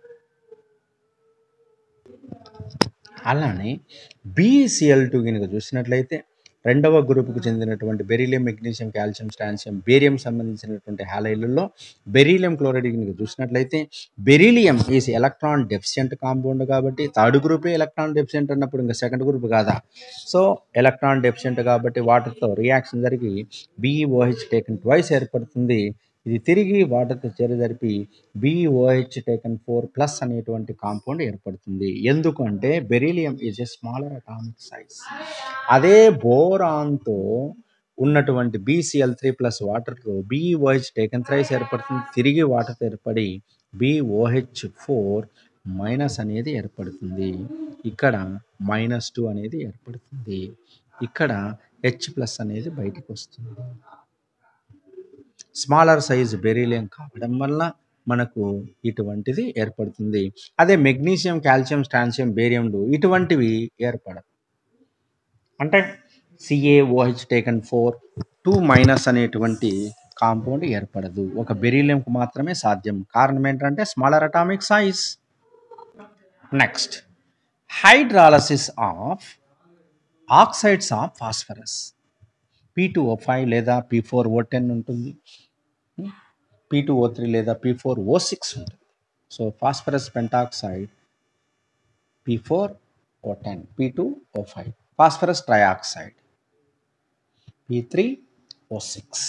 అలానే బీసీఎల్ టూ కనుక చూసినట్లయితే రెండవ గ్రూపుకు చెందినటువంటి beryllium magnesium calcium strontium barium సంబంధించినటువంటి హాలైడ్లలో బెరీలియం క్లోరైడ్ కనుక చూసినట్లయితే beryllium is electron deficient compound కాబట్టి థర్డ్ గ్రూపే ఎలక్ట్రాన్ డెఫిషియంట్ అన్నప్పుడు ఇంకా సెకండ్ గ్రూప్ కాదా సో ఎలక్ట్రాన్ డెఫిషియంట్ కాబట్టి వాటర్తో రియాక్షన్ జరిగి బీఈఓహెచ్ టేకన్ ట్వైస్ ఏర్పడుతుంది ఇది తిరిగి వాటర్తో చేర జరిపి బీఓహెచ్ టేకన్ ఫోర్ ప్లస్ అనేటువంటి కాంపౌండ్ ఏర్పడుతుంది ఎందుకంటే beryllium is a smaller atomic size అదే బోరాన్తో ఉన్నటువంటి బీసీఎల్ త్రీ ప్లస్ వాటర్తో బీఓహెచ్ టేకన్ థ్రైస్ ఏర్పడుతుంది తిరిగి వాటర్తో ఏర్పడి బీఓహెచ్ ఫోర్ మైనస్ అనేది ఏర్పడుతుంది ఇక్కడ మైనస్ టూ అనేది ఏర్పడుతుంది ఇక్కడ హెచ్ ప్లస్ అనేది బయటికి వస్తుంది స్మాలర్ సైజ్ బెరీలియం కావడం వల్ల మనకు ఇటువంటిది ఏర్పడుతుంది అదే మెగ్నీషియం కాల్షియం స్టాన్షియం బేరియంలు ఇటువంటివి ఏర్పడవు అంటే C A O H taken four two minus అనేటువంటి కాంపౌండ్ ఏర్పడదు ఒక బెరీలియంకు మాత్రమే సాధ్యం కారణం ఏంటంటే smaller atomic size next hydrolysis of oxides of phosphorus P two O five లేదా పీ ఫోర్ ఓ టెన్ ఉంటుంది పీ టూ ఓ త్రీ లేదా పీ ఫోర్ ఓ సిక్స్ ఉంటుంది so phosphorus pentoxide P four O ten P two O five phosphorus trioxide P three O six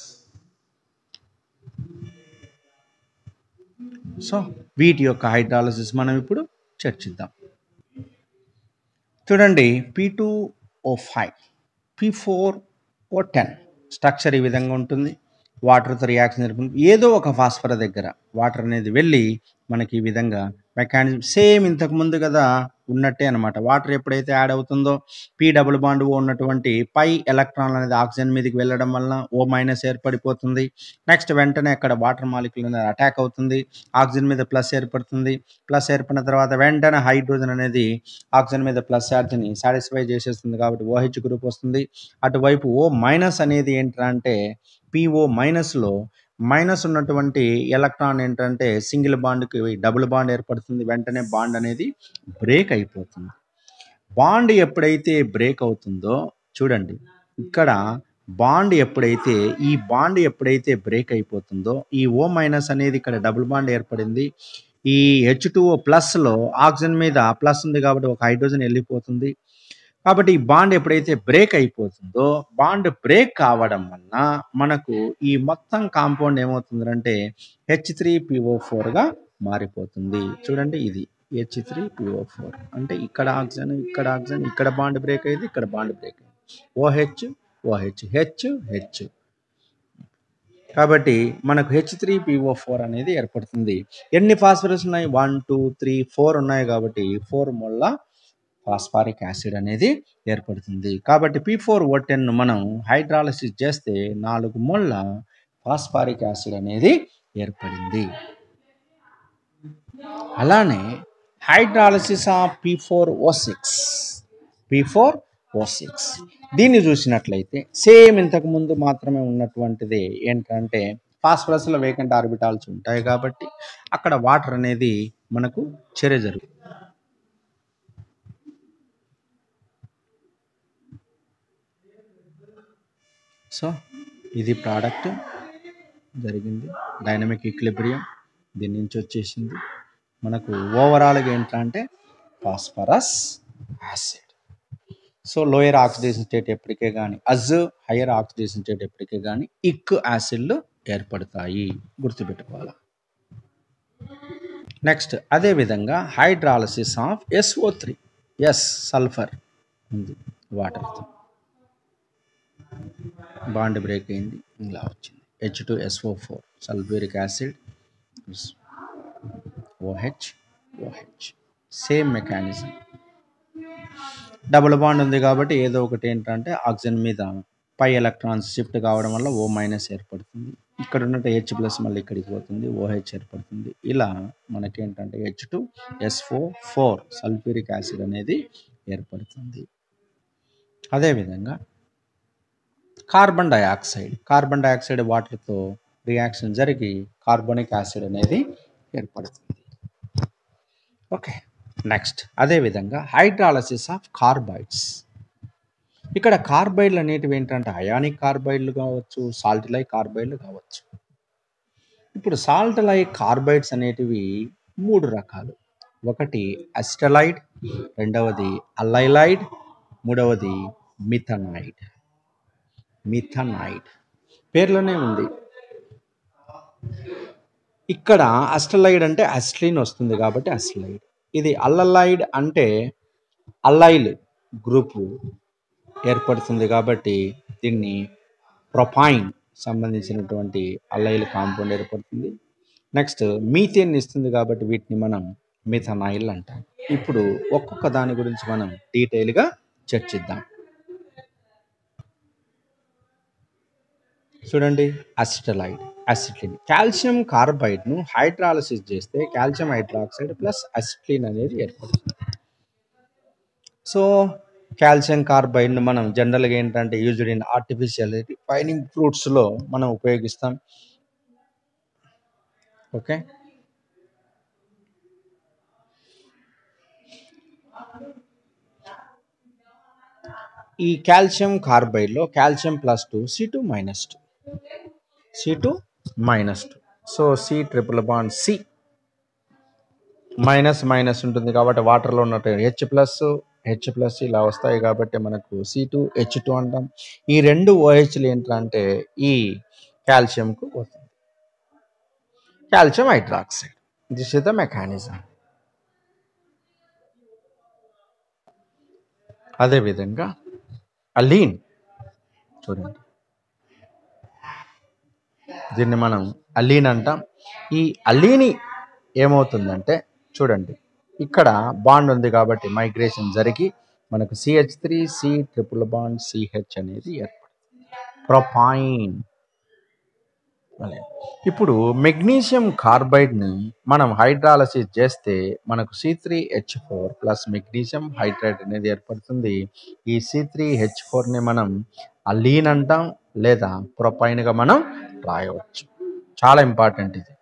so వీటి యొక్క hydrolysis మనం ఇప్పుడు చర్చిద్దాం చూడండి P two O five P four O ten structure ఈ విధంగా ఉంటుంది వాటర్తో రియాక్షన్ జరుపుతుంది ఏదో ఒక ఫాస్ఫర దగ్గర వాటర్ అనేది వెళ్ళి మనకి ఈ విధంగా మెకానిజం సేమ్ ఇంతకు ముందు కదా ఉన్నట్టే అనమాట వాటర్ ఎప్పుడైతే యాడ్ అవుతుందో పీ డబుల్ బాండ్ ఓ ఉన్నటువంటి పై ఎలక్ట్రాన్ అనేది ఆక్సిజన్ మీదకి వెళ్ళడం వలన ఓ మైనస్ ఏర్పడిపోతుంది నెక్స్ట్ వెంటనే అక్కడ వాటర్ మాలిక్యూల్ అనేది అటాక్ అవుతుంది ఆక్సిజన్ మీద ప్లస్ ఏర్పడుతుంది ప్లస్ ఏర్పడిన తర్వాత వెంటనే హైడ్రోజన్ అనేది ఆక్సిజన్ మీద ప్లస్ ఛార్జ్ని సాటిస్ఫై చేసేస్తుంది కాబట్టి ఓహెచ్ గ్రూప్ వస్తుంది అటువైపు ఓ మైనస్ అనేది ఏంటంటే అంటే పిఓ మైనస్లో మైనస్ ఉన్నటువంటి ఎలక్ట్రాన్ ఏంటంటే సింగిల్ బాండ్కి డబుల్ బాండ్ ఏర్పడుతుంది వెంటనే బాండ్ అనేది బ్రేక్ అయిపోతుంది బాండ్ ఎప్పుడైతే బ్రేక్ అవుతుందో చూడండి ఇక్కడ బాండ్ ఎప్పుడైతే ఈ బాండ్ ఎప్పుడైతే బ్రేక్ అయిపోతుందో ఈ ఓ మైనస్ అనేది ఇక్కడ డబుల్ బాండ్ ఏర్పడింది ఈ హెచ్ టూ ఓ ప్లస్లో ఆక్సిజన్ మీద ప్లస్ ఉంది కాబట్టి ఒక హైడ్రోజన్ వెళ్ళిపోతుంది కాబట్టి ఈ బాండ్ ఎప్పుడైతే బ్రేక్ అయిపోతుందో బాండ్ బ్రేక్ కావడం వలన మనకు ఈ మొత్తం కాంపౌండ్ ఏమవుతుందంటే హెచ్ త్రీ పిఓ ఫోర్గా మారిపోతుంది చూడండి ఇది హెచ్ త్రీ పిఓ ఫోర్ అంటే ఇక్కడ ఆక్సిజన్ ఇక్కడ ఆక్సిజన్ ఇక్కడ బాండ్ బ్రేక్ అయింది ఇక్కడ బాండ్ బ్రేక్ అయింది ఓహెచ్ ఓహెచ్ హెచ్ హెచ్ కాబట్టి మనకు హెచ్ త్రీ పిఓ ఫోర్ అనేది ఏర్పడుతుంది ఎన్ని ఫాస్ఫరస్ ఉన్నాయి వన్ టూ త్రీ ఫోర్ ఉన్నాయి కాబట్టి ఫోర్ మొల్ల ఫాస్ఫారిక్ యాసిడ్ అనేది ఏర్పడుతుంది కాబట్టి పి ఫోర్ ఓ టెన్ మనం హైడ్రాలసిస్ చేస్తే నాలుగు మొల్ల ఫాస్ఫారిక్ యాసిడ్ అనేది ఏర్పడింది అలానే hydrolysis of P four O six P four O six దీన్ని చూసినట్లయితే సేమ్ ఇంతకు ముందు మాత్రమే ఉన్నటువంటిది ఏంటంటే ఫాస్ఫరస్లో వేకెంట్ ఆర్బిటాల్స్ ఉంటాయి కాబట్టి అక్కడ వాటర్ అనేది మనకు చర్య జరుగుతుంది సో ఇది ప్రోడక్ట్ జరిగింది డైనమిక్ ఈక్లిబ్రియం దీని నుంచి వచ్చేసింది మనకు ఓవరాల్గా ఏంటంటే phosphorus acid so lower oxidation state ఎప్పటికే కానీ అజ్ హయ్యర్ ఆక్సిడేషన్ స్టేట్ ఎప్పటికే కానీ ఇక్ యాసిడ్లు ఏర్పడతాయి గుర్తుపెట్టుకోవాలి నెక్స్ట్ అదేవిధంగా hydrolysis of S O three S sulphur ఉంది వాటర్తో బాండ్ బ్రేక్ అయింది ఇలా వచ్చింది H two S O four sulphuric acid O H O H same mechanism double bond ఉంది కాబట్టి ఏదో ఒకటి ఏంటంటే ఆక్సిజన్ మీద పై ఎలక్ట్రాన్స్ షిఫ్ట్ కావడం వల్ల ఓ మైనస్ ఏర్పడుతుంది ఇక్కడ ఉన్నట్టు హెచ్ ప్లస్ మళ్ళీ ఇక్కడికి పోతుంది ఓహెచ్ ఏర్పడుతుంది ఇలా మనకేంటంటే H two S O four sulphuric acid అనేది ఏర్పడుతుంది అదేవిధంగా కార్బన్ డయాక్సైడ్ కార్బన్ డయాక్సైడ్ వాటర్తో రియాక్షన్ జరిగి కార్బోనిక్ యాసిడ్ అనేది ఏర్పడుతుంది ఓకే నెక్స్ట్ అదేవిధంగా హైడ్రాలసిస్ ఆఫ్ కార్బైడ్స్ ఇక్కడ కార్బైడ్లు అనేటివి ఏంటంటే అయానిక్ కార్బైడ్లు కావచ్చు సాల్ట్ లై కార్బైడ్లు కావచ్చు ఇప్పుడు సాల్ట్ లై కార్బైడ్స్ అనేటివి మూడు రకాలు ఒకటి అస్టలైడ్ రెండవది అల్లైలైడ్ మూడవది మిథనైడ్ మిథనైడ్ పేర్లోనే ఉంది ఇక్కడ అస్టలైడ్ అంటే అస్లిన్ వస్తుంది కాబట్టి అస్టలైడ్ ఇది అల్లలైడ్ అంటే అల్లైల్ గ్రూపు ఏర్పడుతుంది కాబట్టి దీన్ని ప్రొపైన్ సంబంధించినటువంటి అల్లైల్ కాంపౌండ్ ఏర్పడుతుంది నెక్స్ట్ మీథేన్ ఇస్తుంది కాబట్టి వీటిని మనం మిథనాయిల్ అంటాం ఇప్పుడు ఒక్కొక్క దాని గురించి మనం డీటెయిల్గా చర్చిద్దాం చూడండి అసిటలైడ్ అసిట్లిన్ కాల్షియం కార్బైడ్ను హైడ్రాలసిస్ చేస్తే కాల్షియం హైడ్రాక్సైడ్ ప్లస్ అసిట్లిన్ అనేది ఏర్పడుతుంది సో కాల్షియం కార్బైడ్ను మనం జనరల్గా ఏంటంటే యూజ్డ్ ఇన్ ఆర్టిఫిషియల్ ఫైనింగ్ ఫ్రూట్స్లో మనం ఉపయోగిస్తాం ఓకే ఈ కాల్షియం కార్బైడ్లో calcium plus two C two minus two C two minus two so C triple bond C minus minus ఉంటుంది కాబట్టి వాటర్లో ఉన్నట్టు హెచ్ ప్లస్ హెచ్ ప్లస్ ఇలా వస్తాయి కాబట్టి మనకు సి టూ హెచ్ టూ అంటాం ఈ రెండు ఓహెచ్లు ఏంటంటే ఈ కాల్షియంకు పోతుంది calcium hydroxide this is the mechanism అదేవిధంగా అలీన్ చూడండి దీన్ని మనం అలీన్ అంటాం ఈ అలీని ఏమవుతుందంటే చూడండి ఇక్కడ బాండ్ ఉంది కాబట్టి మైగ్రేషన్ జరిగి మనకు C H three C triple bond C H అనేది ఏర్పడుతుంది ప్రొపైన్ ఇప్పుడు మెగ్నీషియం కార్బైడ్ని మనం హైడ్రాలసిస్ చేస్తే మనకు C three H four plus magnesium hydride అనేది ఏర్పడుతుంది ఈ సి త్రీ హెచ్ ఫోర్ని మనం అలీన్ అంటాం లేదా ప్రొపైన్గా మనం రాయవచ్చు చాలా ఇంపార్టెంట్ ఇది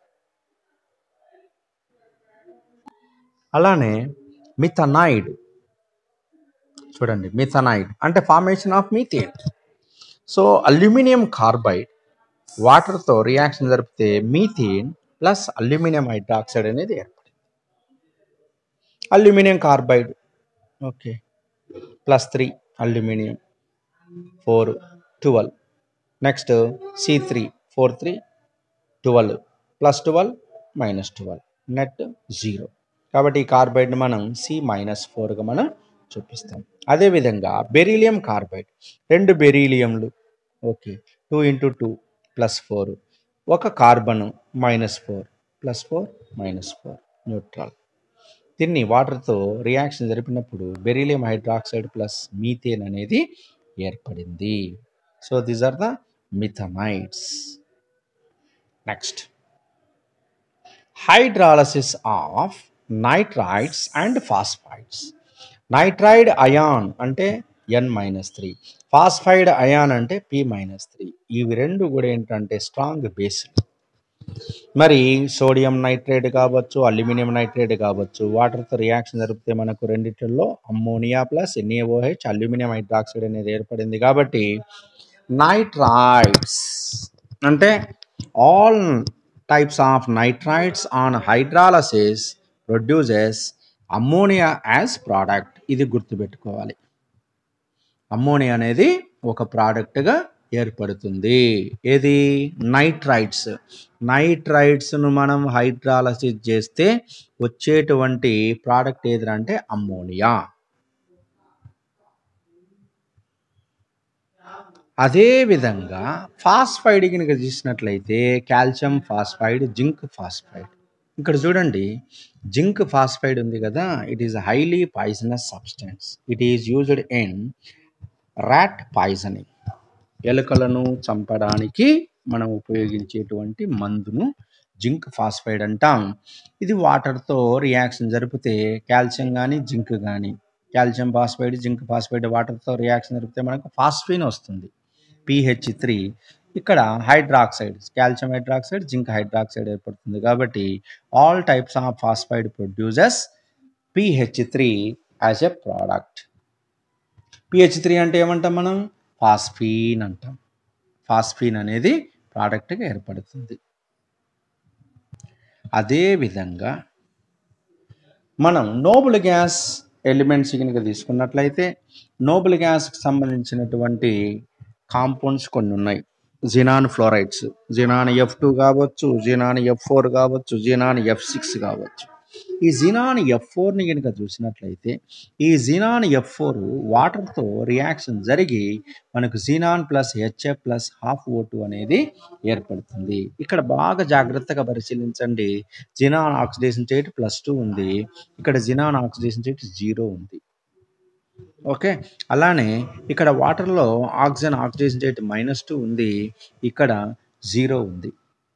అలానే మిథనాయిడ్ చూడండి మిథనాయిడ్ అంటే formation of methane so aluminium carbide వాటర్తో రియాక్షన్ జరిపితే మీథేన్ ప్లస్ అల్యూమినియం హైడ్రాక్సైడ్ అనేది ఏర్పడింది aluminium carbide okay plus three aluminium four twelve next C three four three twelve plus twelve minus twelve net zero కాబట్టి ఈ కార్బైడ్ని మనం C minus ఫోర్గా మనం చూపిస్తాం అదేవిధంగా బెరీలియం కార్బైడ్ రెండు బెరీలియంలు okay two into two plus four ఒక carbon minus four plus four minus four neutral దీన్ని వాటర్తో రియాక్షన్ జరిపినప్పుడు బెరీలియం హైడ్రాక్సైడ్ ప్లస్ మీథేన్ అనేది ఏర్పడింది so these are the methanides next hydrolysis of nitrides and phosphides nitride ion అంటే N minus three phosphide ion అంటే P minus three ఇవి రెండు కూడా ఏంటంటే స్ట్రాంగ్ బేస్లు మరి సోడియం నైట్రేట్ కావచ్చు అల్యూమినియం నైట్రేట్ కావచ్చు వాటర్తో రియాక్షన్ జరిపితే మనకు రెండిట్లో ammonia plus N A O H aluminium hydroxide అనేది ఏర్పడింది కాబట్టి నైట్రైడ్స్ అంటే all types of nitrides on hydrolysis produces ammonia as product ఇది గుర్తుపెట్టుకోవాలి అమ్మోనియా అనేది ఒక ప్రోడక్ట్గా ఏర్పడుతుంది ఏది నైట్రైడ్స్ నైట్రైడ్స్ను మనం హైడ్రాలసిస్ చేస్తే వచ్చేటువంటి ప్రోడక్ట్ ఏది అంటే అమ్మోనియా అదే విధంగా ఫాస్ఫైడ్ కనుక చూసినట్లయితే కాల్షియం ఫాస్ఫైడ్ జింక్ ఫాస్ఫైడ్ ఇక్కడ చూడండి జింక్ ఫాస్ఫైడ్ ఉంది కదా it is highly poisonous substance it is used in rat poisoning ఎలుకలను చంపడానికి మనం ఉపయోగించేటువంటి మందును జింక్ ఫాస్ఫైడ్ అంటాం ఇది వాటర్తో రియాక్షన్ జరిపితే కాల్షియం కానీ జింక్ కానీ కాల్షియం ఫాస్ఫైడ్ జింక్ ఫాస్ఫైడ్ వాటర్తో రియాక్షన్ జరిపితే మనకు ఫాస్ఫిన్ వస్తుంది పిహెచ్ త్రీ ఇక్కడ hydroxide calcium hydroxide zinc hydroxide ఏర్పడుతుంది కాబట్టి all types of phosphide produces P H three as a product P H three అంటే ఏమంటాం మనం ఫాస్ఫీన్ అంటాం ఫాస్ఫీన్ అనేది ప్రోడక్ట్గా ఏర్పడుతుంది అదేవిధంగా మనం నోబుల్ గ్యాస్ ఎలిమెంట్స్ కనుక తీసుకున్నట్లయితే నోబుల్ గ్యాస్కి సంబంధించినటువంటి కాంపౌండ్స్ కొన్ని ఉన్నాయి xenon fluorides xenon F two కావచ్చు జినాన్ ఎఫ్ ఫోర్ కావచ్చు జినాన్ ఎఫ్ సిక్స్ కావచ్చు ఈ జినాన్ ఎఫ్ ఫోర్ని కనుక చూసినట్లయితే ఈ జినాన్ ఎఫ్ ఫోర్ వాటర్తో రియాక్షన్ జరిగి మనకు xenon plus H F plus half O two అనేది ఏర్పడుతుంది ఇక్కడ బాగా జాగ్రత్తగా పరిశీలించండి xenon oxidation state plus two ఉంది ఇక్కడ జినాన్ ఆక్సిడేషన్ స్టేట్ జీరో ఉంది ఓకే అలానే ఇక్కడ వాటర్లో oxygen oxygen state minus two ఉంది ఇక్కడ జీరో ఉంది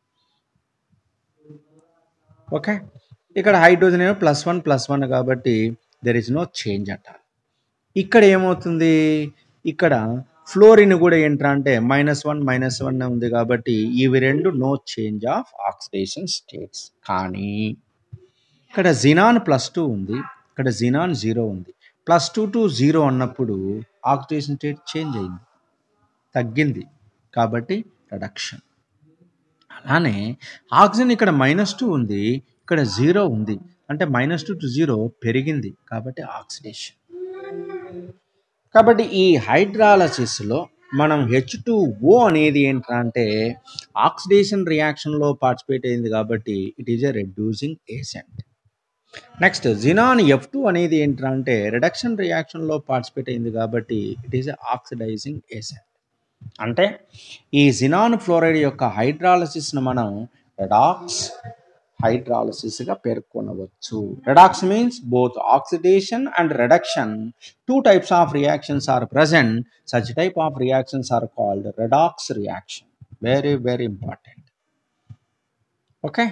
ఓకే ఇక్కడ హైడ్రోజన్ ఏమో ప్లస్ వన్ ప్లస్ వన్ కాబట్టి దెర్ ఇస్ నో చేంజ్ అట ఇక్కడ ఏమవుతుంది ఇక్కడ ఫ్లోరిన్ కూడా ఏంట్రా అంటే మైనస్ వన్ మైనస్ వన్ ఉంది కాబట్టి ఇవి రెండు no change of oxidation states కానీ ఇక్కడ జినాన్ ప్లస్ టూ ఉంది ఇక్కడ జినాన్ జీరో ఉంది ప్లస్ టూ టు జీరో అన్నప్పుడు ఆక్సిడేషన్ స్టేట్ చేంజ్ అయింది తగ్గింది కాబట్టి రిడక్షన్ అలానే ఆక్సిజన్ ఇక్కడ మైనస్ టూ ఉంది ఇక్కడ జీరో ఉంది అంటే మైనస్ టూ టు జీరో పెరిగింది కాబట్టి ఆక్సిడేషన్ కాబట్టి ఈ హైడ్రాలసిస్లో మనం హెచ్ టూ ఓ అనేది ఏంట్రా అంటే ఆక్సిడేషన్ రియాక్షన్లో పార్టిసిపేట్ అయింది కాబట్టి it is a reducing agent next xenon F two అనేది ఏంట్రా అంటే రిడక్షన్ రియాక్షన్లో పార్టిసిపేట్ అయింది కాబట్టి it is a oxidising agent అంటే ఈ జినాన్ ఫ్లోరైడ్ యొక్క హైడ్రాలసిస్ను మనం రెడాక్స్ హైడ్రాలసిస్గా పేర్కొనవచ్చు redox means both oxidation and reduction two types of reactions are present such type of reactions are called redox reaction very very important okay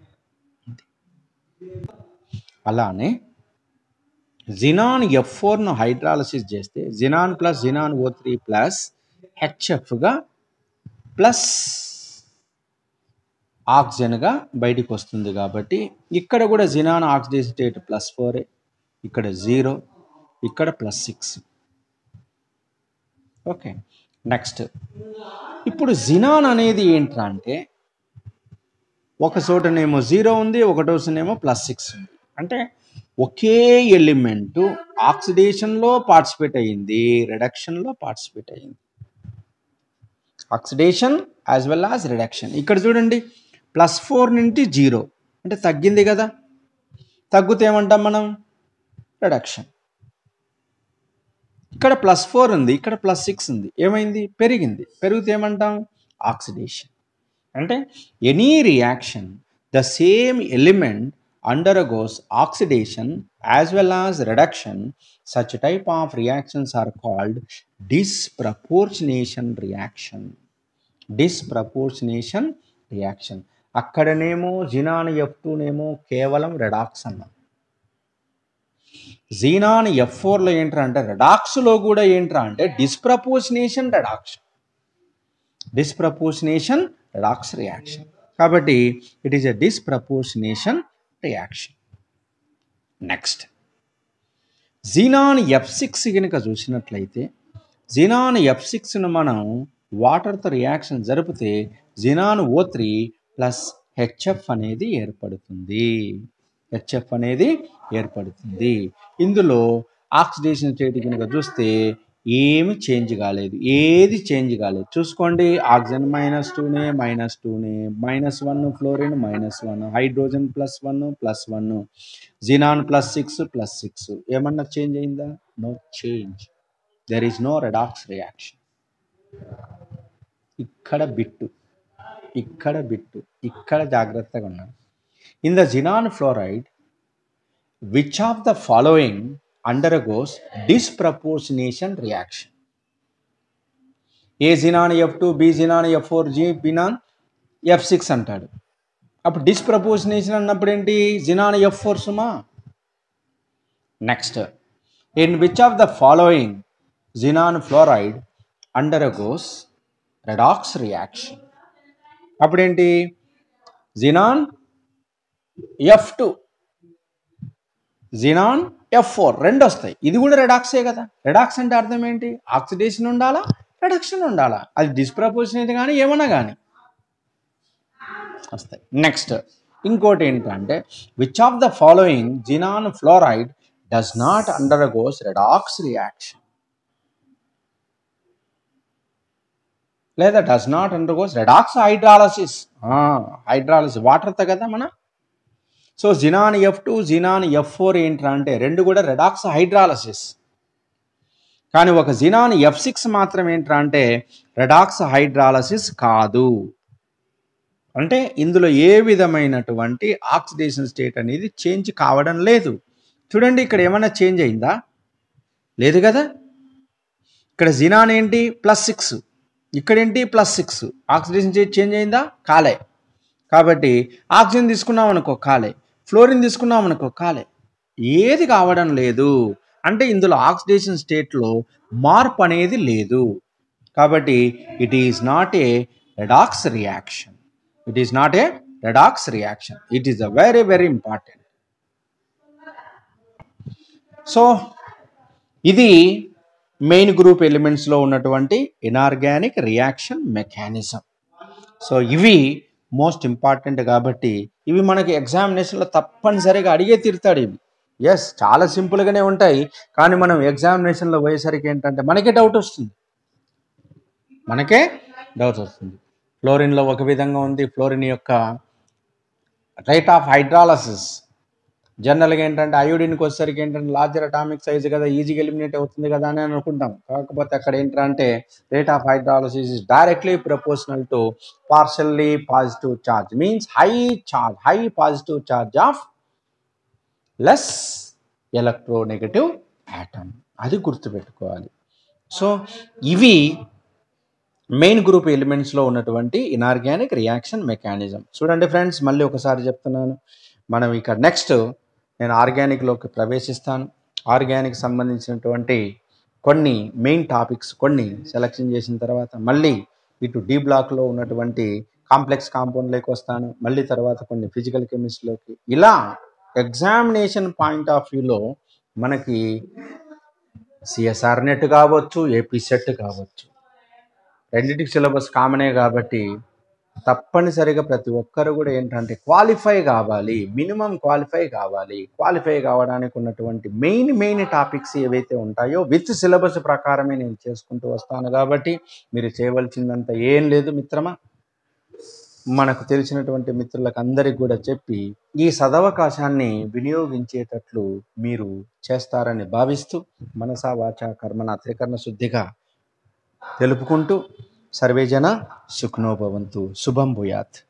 అలానే xenon F ఫోర్ను hydrolysis చేస్తే xenon plus xenon O three plus హెచ్ఎఫ్గా plus ఆక్సిజన్గా బయటికి వస్తుంది కాబట్టి ఇక్కడ కూడా జినాన్ ఆక్సిడేషన్ స్టేట్ ప్లస్ ఫోరే ఇక్కడ జీరో ఇక్కడ ప్లస్ సిక్స్ ఓకే నెక్స్ట్ ఇప్పుడు జినాన్ అనేది ఏంట్రా అంటే ఒక చోటనేమో జీరో ఉంది ఒక చోటనేమో ప్లస్ సిక్స్ ఉంది అంటే ఒకే ఎలిమెంట్ ఆక్సిడేషన్లో పార్టిసిపేట్ అయ్యింది రిడక్షన్లో పార్టిసిపేట్ అయ్యింది oxidation as well as reduction ఇక్కడ చూడండి ప్లస్ ఫోర్ నుండి జీరో అంటే తగ్గింది కదా తగ్గితే ఏమంటాం మనం రిడక్షన్ ఇక్కడ ప్లస్ ఫోర్ ఉంది ఇక్కడ ప్లస్ సిక్స్ ఉంది ఏమైంది పెరిగింది పెరిగితే ఏమంటాం ఆక్సిడేషన్ అంటే any reaction the same element undergoes oxidation as well as reduction such type of reactions are called disproportionation reaction disproportionation reaction అక్కడనేమో జినాన్ ఎఫ్ టూనేమో కేవలం రెడాక్స్ అన్నాం జీనాన్ ఎఫ్ ఫోర్లో ఏంట్రా అంటే రెడాక్స్లో కూడా ఏంట్రా అంటే disproportionation reduction disproportionation redox reaction కాబట్టి it is a disproportionation reaction next xenon F six కనుక చూసినట్లయితే జినాన్ ఎఫ్ సిక్స్ను మనం వాటర్తో రియాక్షన్ జరిపితే xenon O three plus HF అనేది ఏర్పడుతుంది హెచ్ఎఫ్ అనేది ఏర్పడుతుంది ఇందులో ఆక్సిడేషన్ స్టేట్ కనుక చూస్తే ఏమి చేంజ్ కాలేదు ఏది చేంజ్ కాలేదు చూసుకోండి ఆక్సిజన్ మైనస్ టూనే మైనస్ టూనే minus one fluorine minus one hydrogen plus one plus one xenon plus six plus six ఏమన్నా చేంజ్ అయిందా no change there is no redox reaction ఇక్కడ బిట్టు ఇక్కడ బిట్టు ఇక్కడ జాగ్రత్తగా ఉన్నాను in the xenon fluoride which of the following undergoes disproportionation reaction A xenon F two B xenon F four C బినాన్ F six అంటాడు అప్పుడు disproportionation అన్నప్పుడు ఏంటి జినాన్ ఎఫ్ ఫోర్ సుమా next in which of the following xenon fluoride undergoes redox reaction అప్పుడేంటి xenon F two xenon F four రెండు వస్తాయి ఇది కూడా రెడాక్సే కదా రెడాక్స్ అంటే అర్థం ఏంటి ఆక్సిడేషన్ ఉండాలా రెడక్షన్ ఉండాలా అది డిస్ప్రపోర్షనేట్ కానీ ఏమన్నా కానీ వస్తాయి నెక్స్ట్ ఇంకోటి ఏంటంటే which of the following xenon fluoride does not undergoes redox reaction లేదా does not undergoes redox hydrolysis hydrolysis వాటర్తో కదా మన so xenon F two xenon F four ఏంట్రా అంటే రెండు కూడా రెడాక్స్ హైడ్రాలసిస్ కానీ ఒక జినాన్ ఎఫ్ సిక్స్ మాత్రం ఏంట్రా అంటే రెడాక్స్ హైడ్రాలసిస్ కాదు అంటే ఇందులో ఏ విధమైనటువంటి ఆక్సిడేషన్ స్టేట్ అనేది చేంజ్ కావడం లేదు చూడండి ఇక్కడ ఏమైనా చేంజ్ అయిందా లేదు కదా ఇక్కడ జినాన్ ఏంటి ప్లస్ సిక్స్ ఇక్కడేంటి plus six oxidation state change అయిందా కాలే కాబట్టి ఆక్సిజన్ తీసుకున్నాం అనుకో కాలే ఫ్లోరిన్ తీసుకున్నాం అనుకో కాలే ఏది కావడం లేదు అంటే ఇందులో ఆక్సిడేషన్ స్టేట్లో మార్పు అనేది లేదు కాబట్టి it is not a redox reaction it is not a redox reaction it is a very very important so ఇది మెయిన్ గ్రూప్ ఎలిమెంట్స్లో ఉన్నటువంటి ఇనార్గానిక్ రియాక్షన్ మెకానిజం సో ఇవి మోస్ట్ ఇంపార్టెంట్ కాబట్టి ఇవి మనకి ఎగ్జామినేషన్లో తప్పనిసరిగా అడిగే తీరుతాడు ఇవి ఎస్ చాలా సింపుల్గానే ఉంటాయి కానీ మనం ఎగ్జామినేషన్లో పోయేసరికి ఏంటంటే మనకే డౌట్ వస్తుంది మనకే డౌట్ వస్తుంది ఫ్లోరిన్లో ఒక విధంగా ఉంది ఫ్లోరిన్ యొక్క రైట్ ఆఫ్ హైడ్రాలసిస్ జనరల్గా ఏంటంటే అయోడిన్కి వచ్చేసరికి ఏంటంటే లార్జర్ అటామిక్ సైజ్ కదా ఈజీగా ఎలిమినేట్ అవుతుంది కదా అని అనుకుంటాం కాకపోతే అక్కడ ఏంటంటే rate of hydrolysis is directly proportional to partially positive charge means high charge high positive charge of less electronegative atom అది గుర్తుపెట్టుకోవాలి సో ఇవి మెయిన్ గ్రూప్ ఎలిమెంట్స్లో ఉన్నటువంటి ఇనార్గానిక్ రియాక్షన్ మెకానిజం చూడండి ఫ్రెండ్స్ మళ్ళీ ఒకసారి చెప్తున్నాను మనం ఇక్కడ నెక్స్ట్ నేను ఆర్గానిక్లోకి ప్రవేశిస్తాను ఆర్గానిక్ సంబంధించినటువంటి కొన్ని మెయిన్ టాపిక్స్ కొన్ని సెలెక్షన్ చేసిన తర్వాత మళ్ళీ ఇటు డి బ్లాక్లో ఉన్నటువంటి కాంప్లెక్స్ కాంపౌండ్లోకి వస్తాను మళ్ళీ తర్వాత కొన్ని ఫిజికల్ కెమిస్ట్రీలోకి ఇలా ఎగ్జామినేషన్ పాయింట్ ఆఫ్ వ్యూలో మనకి సిఎస్ఆర్ నెట్ కావచ్చు ఏపీ సెట్ కావచ్చు రెండింటికి సిలబస్ కామనే కాబట్టి తప్పనిసరిగా ప్రతి ఒక్కరు కూడా ఏంటంటే క్వాలిఫై కావాలి మినిమం క్వాలిఫై కావాలి క్వాలిఫై కావడానికి ఉన్నటువంటి మెయిన్ మెయిన్ టాపిక్స్ ఏవైతే ఉంటాయో విత్ సిలబస్ ప్రకారమే నేను చేసుకుంటూ వస్తాను కాబట్టి మీరు చేయవలసిందంతా ఏం లేదు మిత్రమా మనకు తెలిసినటువంటి మిత్రులకు అందరికి కూడా చెప్పి ఈ సదవకాశాన్ని వినియోగించేటట్లు మీరు చేస్తారని భావిస్తూ మనసా వాచ కర్మన త్రికరణ శుద్ధిగా తెలుపుకుంటూ సర్వేజన సుఖ్నోభవంతు శుభం భూయాత్